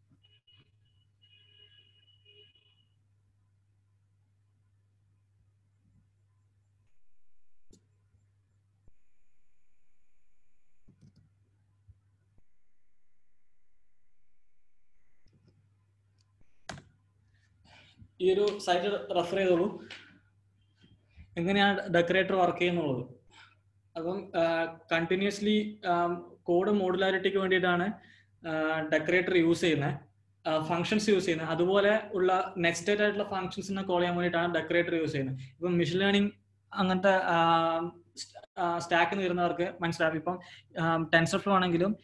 ഈ ഒരു സൈറ്റ് റെഫർ ചെയ്തോളൂ എങ്ങനെയാണ് ഡെക്കറേറ്റർ വർക്ക് ചെയ്യുന്നുള്ളത് അപ്പം കണ്ടിന്യൂസ്ലി കോഡ് മോഡുലാരിറ്റിക്ക് വേണ്ടിയിട്ടാണ് ഡെക്കറേറ്റർ യൂസ് ചെയ്യുന്നത് ഫങ്ഷൻസ് യൂസ് ചെയ്യുന്നത് അതുപോലെ ഉള്ള നെക്സ്റ്റ് ആയിട്ടുള്ള ഫങ്ഷൻസിനെ കോൾ ചെയ്യാൻ വേണ്ടിയിട്ടാണ് ഡെക്കറേറ്റർ യൂസ് ചെയ്യുന്നത് ഇപ്പം മിഷൻ ലേണിംഗ് അങ്ങനത്തെ സ്റ്റാക്കിൽ നിന്ന് വരുന്നവർക്ക് മനസ്സിലാവും ഇപ്പം ടെൻസർ ഫ്ലോ ആണെങ്കിലും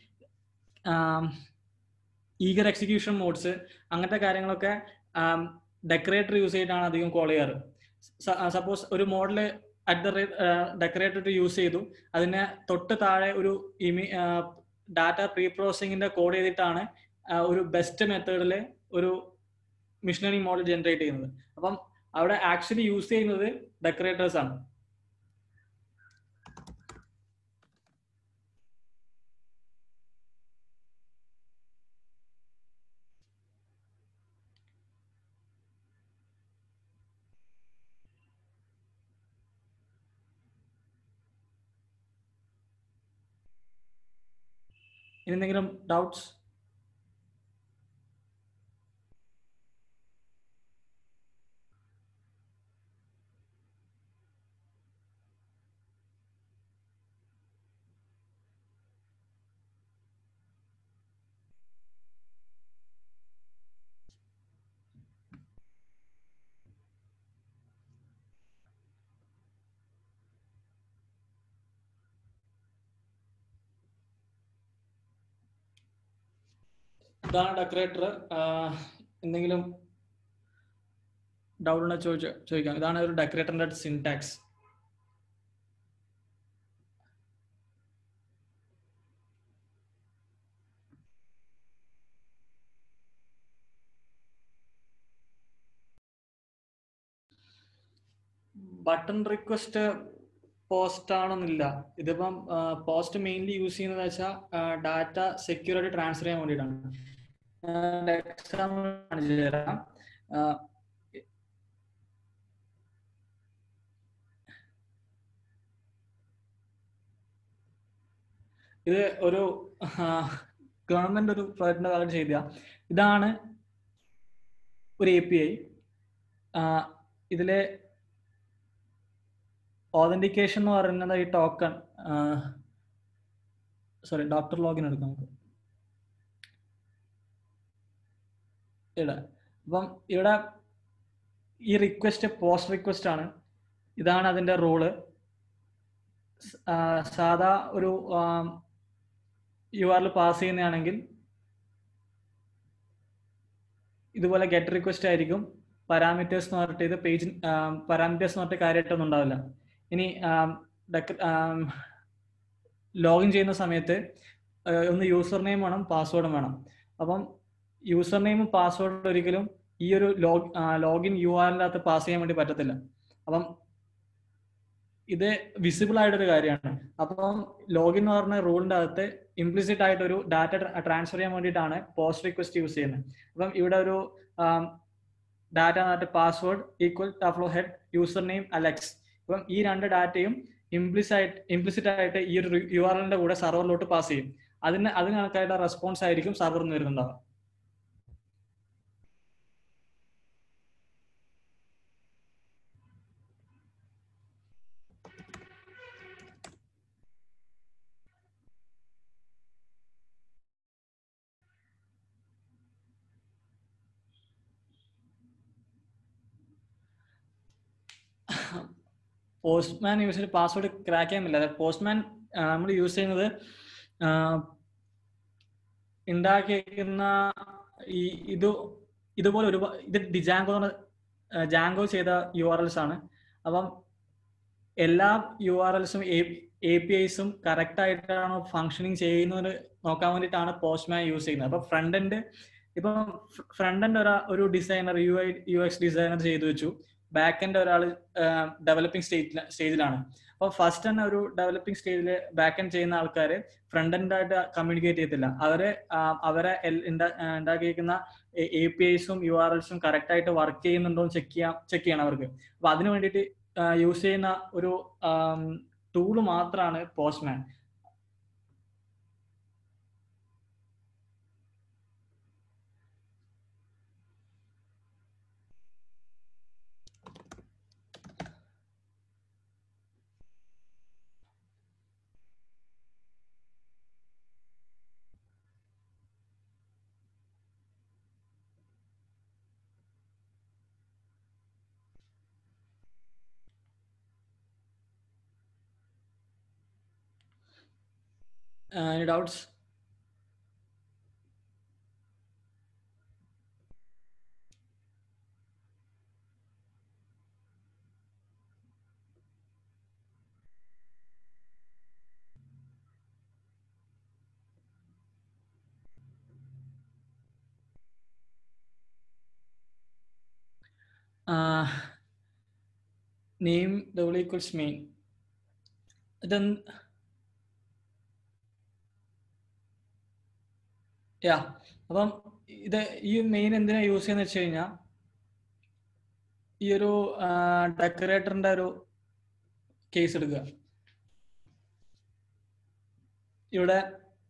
ഈഗർ എക്സിക്യൂഷൻ മോഡ്സ് അങ്ങനത്തെ കാര്യങ്ങളൊക്കെ ഡെക്കറേറ്റർ യൂസ് ചെയ്തിട്ടാണ് അധികം കോൾ ചെയ്യാറ് സപ്പോസ് ഒരു model at the rate decorator use ചെയ്തു അതിനെ തൊട്ട് താഴെ ഒരു ഇമി ഡാറ്റ പ്രീ പ്രോസസിങ്ങിന്റെ കോഡ് ചെയ്തിട്ടാണ് ഒരു ബെസ്റ്റ് മെത്തേഡിൽ ഒരു മിഷൻ ലേണിംഗ് മോഡൽ ജനറേറ്റ് ചെയ്യുന്നത് അപ്പം അവിടെ ആക്ച്വലി യൂസ് ചെയ്യുന്നത് ഡെക്കറേറ്റേഴ്സ് ആണ് ഇനി എന്തെങ്കിലും ഡൗട്ട്സ് ഇതാണ് ഡെക്കറേറ്റർ എന്തെങ്കിലും ഡൗട്ട് ഉണ്ടെങ്കിൽ ചോദിച്ച ചോദിക്കാം ഇതാണ് ഒരു ഡെക്കറേറ്ററിന്റെ സിൻടാക്സ് ബട്ടൺ റിക്വസ്റ്റ് പോസ്റ്റ് ആണെന്നില്ല ഇതിപ്പം പോസ്റ്റ് മെയിൻലി യൂസ് ചെയ്യുന്നത് വെച്ചാൽ ഡാറ്റ സെക്യൂർ ആയിട്ട് ട്രാൻസ്ഫർ ചെയ്യാൻ വേണ്ടിയിട്ടാണ് എക്സാമ്പിൾ കാണിച്ചു തരാം ഇത് ഒരു ഗവൺമെന്റ് ഒരു പ്രോജക്റ്റിന്റെ ഭാഗം ചെയ്ത ഇതാണ് ഒരു എ പി ഐ ഇതിലെ ഓതന്റിക്കേഷൻ എന്ന് പറയുന്നത് ഈ ടോക്കൺ സോറി ഡോക്ടർ ലോഗിൻ എടുക്കാം നമുക്ക് ഇവിടെ അപ്പം ഇവിടെ ഈ റിക്വസ്റ്റ് പോസ്റ്റ് റിക്വസ്റ്റ് ആണ് ഇതാണ് അതിന്റെ റോള് സാധാ ഒരു യു ആറിൽ പാസ് ചെയ്യുന്നതാണെങ്കിൽ ഇതുപോലെ ഗെറ്റ് റിക്വസ്റ്റ് ആയിരിക്കും പാരാമീറ്റേഴ്സ് എന്ന് പറഞ്ഞിട്ട് ഇത് പേജ് പാരാമീറ്റേഴ്സ് എന്ന് പറഞ്ഞിട്ട് കാര്യമായിട്ടൊന്നും ഉണ്ടാവില്ല ഇനി ലോഗിൻ ചെയ്യുന്ന സമയത്ത് ഒന്ന് യൂസർ നെയിം വേണം പാസ്വേഡും വേണം അപ്പം യൂസർ നെയിമും പാസ്വേഡും ഒരിക്കലും ഈ ഒരു ലോഗ് ലോഗിൻ യു ആറിനകത്ത് പാസ് ചെയ്യാൻ വേണ്ടി പറ്റത്തില്ല അപ്പം ഇത് വിസിബിൾ ആയിട്ടൊരു കാര്യമാണ് അപ്പം ലോഗിൻ എന്ന് പറഞ്ഞ റൂളിന്റെ അകത്ത് ഇംപ്ലിസിറ്റ് ആയിട്ട് ഒരു ഡാറ്റ ട്രാൻസ്ഫർ ചെയ്യാൻ വേണ്ടിയിട്ടാണ് പോസ്റ്റ് റിക്വസ്റ്റ് യൂസ് ചെയ്യുന്നത് അപ്പം ഇവിടെ ഒരു ഡാറ്റ എന്നിട്ട് പാസ്വേഡ് ഈക്വൽ ടഫ്ലോ ഹെഡ് യൂസർ നെയിം അലക്സ് അപ്പം ഈ രണ്ട് ഡാറ്റയും ഇംപ്ലിസ് ആയിട്ട് ഇംപ്ലിസിറ്റ് ആയിട്ട് ഈ ഒരു യു ആർ എല്ലിന്റെ കൂടെ സർവറിലോട്ട് പാസ് ചെയ്യും അതിന് അതിന് കണക്കായിട്ടുള്ള റെസ്പോൺസ് ആയിരിക്കും സർവറിൽ നിന്ന് വരുന്നുണ്ടാവുക പോസ്റ്റ്മാൻ യൂസ് ചെയ്ത് പാസ്വേഡ് ക്രാക്ക് ചെയ്യാൻ പറ്റില്ല പോസ്റ്റ്മാൻ നമ്മൾ യൂസ് ചെയ്യുന്നത് ഉണ്ടാക്കിയിരിക്കുന്ന ഈ ഇത് ഇതുപോലെ ഒരു ഇത് ഡിജാങ്കോ ജാങ്കോ ചെയ്ത യു ആർ എൽസ് ആണ് അപ്പം എല്ലാ യു ആർ എൽസും എ പി ഐസും കറക്റ്റ് ആയിട്ടാണോ ഫങ്ഷനിങ് ചെയ്യുന്നത് നോക്കാൻ വേണ്ടിയിട്ടാണ് പോസ്റ്റ്മാൻ യൂസ് ചെയ്യുന്നത് അപ്പൊ ഫ്രണ്ട് എൻഡ് ഇപ്പം ഫ്രണ്ട് എൻഡ് ഒരാ ഒരു designer U I U X designer ചെയ്തു വെച്ചു ബാക്ക് എൻഡ് ഒരാൾ ഡെവലപ്പിംഗ് സ്റ്റേജിൽ സ്റ്റേജിലാണ് അപ്പൊ ഫസ്റ്റ് തന്നെ ഒരു ഡെവലപ്പിംഗ് സ്റ്റേജിൽ ബാക്ക് എൻഡ് ചെയ്യുന്ന ആൾക്കാർ ഫ്രണ്ട് എൻഡ് ആയിട്ട് കമ്മ്യൂണിക്കേറ്റ് ചെയ്യത്തില്ല അവരെ അവരെ ഉണ്ടാക്കിയിരിക്കുന്ന എ പി ഐസും യു ആർ എൽസും കറക്റ്റ് ആയിട്ട് വർക്ക് ചെയ്യുന്നുണ്ടോ എന്ന് ചെക്ക് ചെയ്യാം ചെക്ക് ചെയ്യണം അവർക്ക് അപ്പൊ അതിന് വേണ്ടിയിട്ട് യൂസ് ചെയ്യുന്ന ഒരു ടൂള് മാത്രമാണ് Postman Uh, any doubts? Uh, name double equals main. Then യാ അപ്പം ഇത് ഈ മെയിൻ എന്തിനാ യൂസ് ചെയ്യുന്ന വെച്ച് കഴിഞ്ഞാൽ ഈ ഒരു ഡെക്കറേറ്ററിന്റെ ഒരു കേസ് എടുക്കുക ഇവിടെ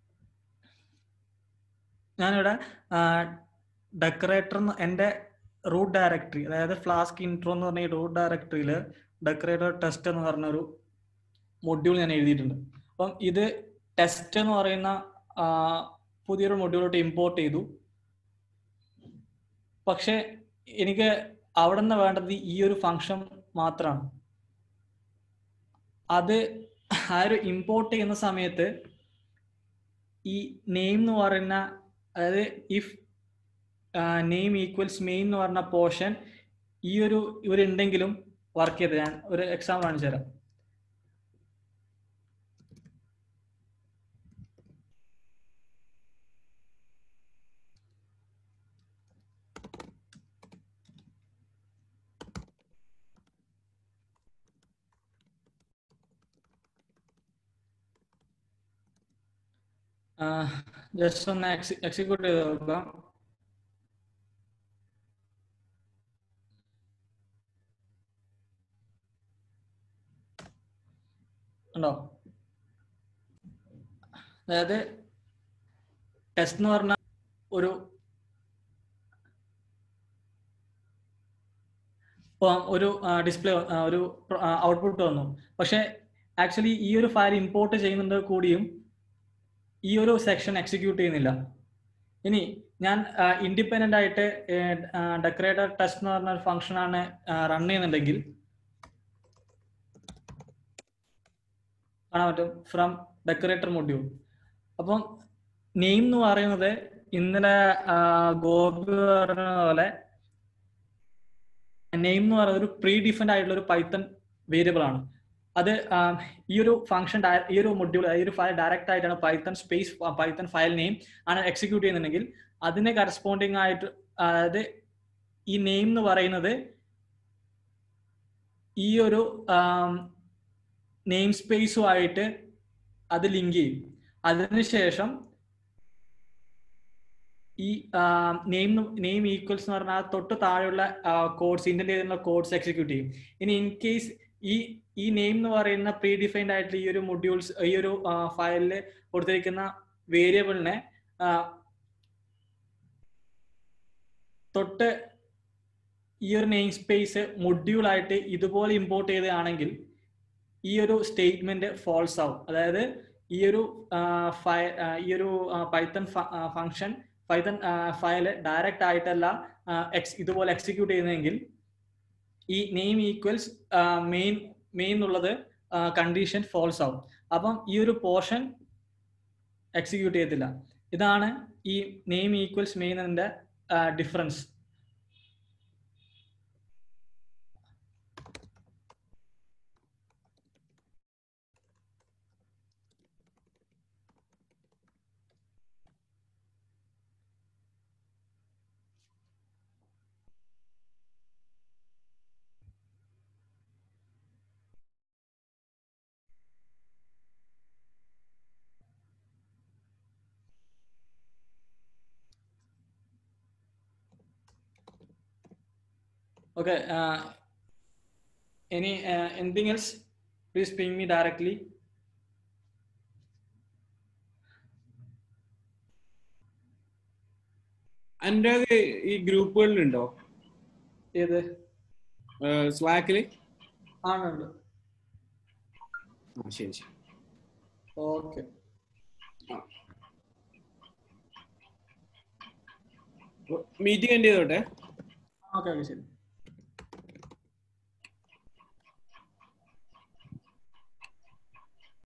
ഞാനിവിടെ ഡെക്കറേറ്റർ എൻ്റെ റൂട്ട് ഡയറക്ടറി അതായത് ഫ്ലാസ്ക് ഇൻട്രോ എന്ന് പറഞ്ഞ ഈ റൂട്ട് ഡയറക്ടറിയിൽ ഡെക്കറേറ്റർ ടെസ്റ്റ് എന്ന് പറഞ്ഞൊരു മൊഡ്യൂൾ ഞാൻ എഴുതിയിട്ടുണ്ട് അപ്പം ഇത് ടെസ്റ്റ് എന്ന് പറയുന്ന പുതിയൊരു മൊഡ്യൂളോട്ട് ഇമ്പോർട്ട് ചെയ്തു പക്ഷെ എനിക്ക് അവിടെ നിന്ന് വേണ്ടത് ഈ ഒരു ഫങ്ഷൻ മാത്രമാണ് അത് ആ ഒരു ഇമ്പോർട്ട് ചെയ്യുന്ന സമയത്ത് ഈ നെയിം എന്ന് പറയുന്ന അതായത് ഇഫ് നെയിം ഈക്വൽസ് മെയിൻ എന്ന് പറഞ്ഞ പോർഷൻ ഈ ഒരു ഇവരുണ്ടെങ്കിലും വർക്ക് ചെയ്ത് ഞാൻ ഒരു എക്സാമ്പിൾ കാണിച്ചു തരാം ജസ്റ്റ് ഒന്ന് എക്സിക്യൂട്ട് ചെയ്ത് നോക്കാം ഉണ്ടോ അതായത് ടെസ്റ്റ് എന്ന് പറഞ്ഞ ഒരു ഇപ്പൊ ഒരു ഡിസ്പ്ലേ ഒരു ഔട്ട്പുട്ട് വന്നു പക്ഷെ ആക്ച്വലി ഈ ഒരു ഫയൽ ഇമ്പോർട്ട് ചെയ്യുന്നുണ്ട് കൂടിയും ഈ ഒരു സെക്ഷൻ എക്സിക്യൂട്ട് ചെയ്യുന്നില്ല ഇനി ഞാൻ ഇൻഡിപെൻഡന്റ് ആയിട്ട് ഡെക്കറേറ്റർ ടെസ്റ്റ് എന്ന് പറഞ്ഞ ഒരു ഫംഗ്ഷൻ ആണ് റൺ ചെയ്യുന്നുണ്ടെങ്കിൽ കാണാൻ പറ്റും ഫ്രം ഡെക്കറേറ്റർ മൊഡ്യൂൾ അപ്പം നെയിം എന്ന് പറയുന്നത് ഇന്നലെ ഗോപി പറഞ്ഞ പോലെ നെയിം എന്ന് പറയുന്നത് ഒരു പ്രീ ഡിഫൈൻഡ് ആയിട്ടുള്ള ഒരു പൈത്തൺ വേരിയബിൾ ആണ് അത് ഈ ഒരു ഫംഗ്ഷൻ ഈ ഒരു മൊഡ്യൂൾ ഈ ഒരു ഫയൽ ഡയറക്റ്റ് ആയിട്ടാണ് Python space Python file name ആണ് എക്സിക്യൂട്ട് ചെയ്യുന്നുണ്ടെങ്കിൽ അതിന് കറസ്പോണ്ടിങ് ആയിട്ട് അതായത് ഈ നെയിം എന്ന് പറയുന്നത് ഈ ഒരു നെയിം സ്പേസുമായിട്ട് അത് ലിങ്ക് ചെയ്യും അതിനുശേഷം ഈ നെയിം നെയിം ഈക്വൽസ് എന്ന് പറഞ്ഞാൽ തൊട്ട് താഴെയുള്ള കോഡ്സ് ഇന്റന്റ് ചെയ്തിട്ടുള്ള കോഡ്സ് എക്സിക്യൂട്ട് ചെയ്യും ഇനി ഇൻ കേസ് ഈ ഈ നെയിം എന്ന് പറയുന്ന പ്രീ ഡിഫൈൻഡ് ആയിട്ടുള്ള ഈ ഒരു മൊഡ്യൂൾസ് ഈ ഒരു ഫയലിൽ കൊടുത്തിരിക്കുന്ന വേരിയബിളിനെ തൊട്ട് ഈ ഒരു നെയിം സ്പേസ് മൊഡ്യൂൾ ആയിട്ട് ഇതുപോലെ ഇമ്പോർട്ട് ചെയ്തതാണെങ്കിൽ ഈ ഒരു സ്റ്റേറ്റ്മെന്റ് ഫോൾസ് ആവും അതായത് ഈ ഒരു ഈ ഒരു Python function Python file direct ആയിട്ടല്ല എക്സ് ഇതുപോലെ എക്സിക്യൂട്ട് ചെയ്യുന്നതെങ്കിൽ ഈ നെയിം ഈക്വൽസ് മെയിൻ മെയിൻ എന്നുള്ളത് കണ്ടീഷൻ ഫോൾസ് ആവും അപ്പം ഈ ഒരു പോർഷൻ എക്സിക്യൂട്ട് ചെയ്യത്തില്ല ഇതാണ് ഈ നെയിം ഈക്വൽസ് മെയിൻ എന്നതിന്റെ difference Okay. Uh, any uh, anything else? Please ping me directly. Anurag ഈ ഗ്രൂപ്പുകളിലുണ്ടോ ഏത് സ്ലാക്കില് ആണുണ്ട് ആ ശരി ശരി ഓക്കെ മീറ്റിംഗ് എൻഡ് ചെയ്തോട്ടെ ഓക്കെ ഓക്കെ ശരി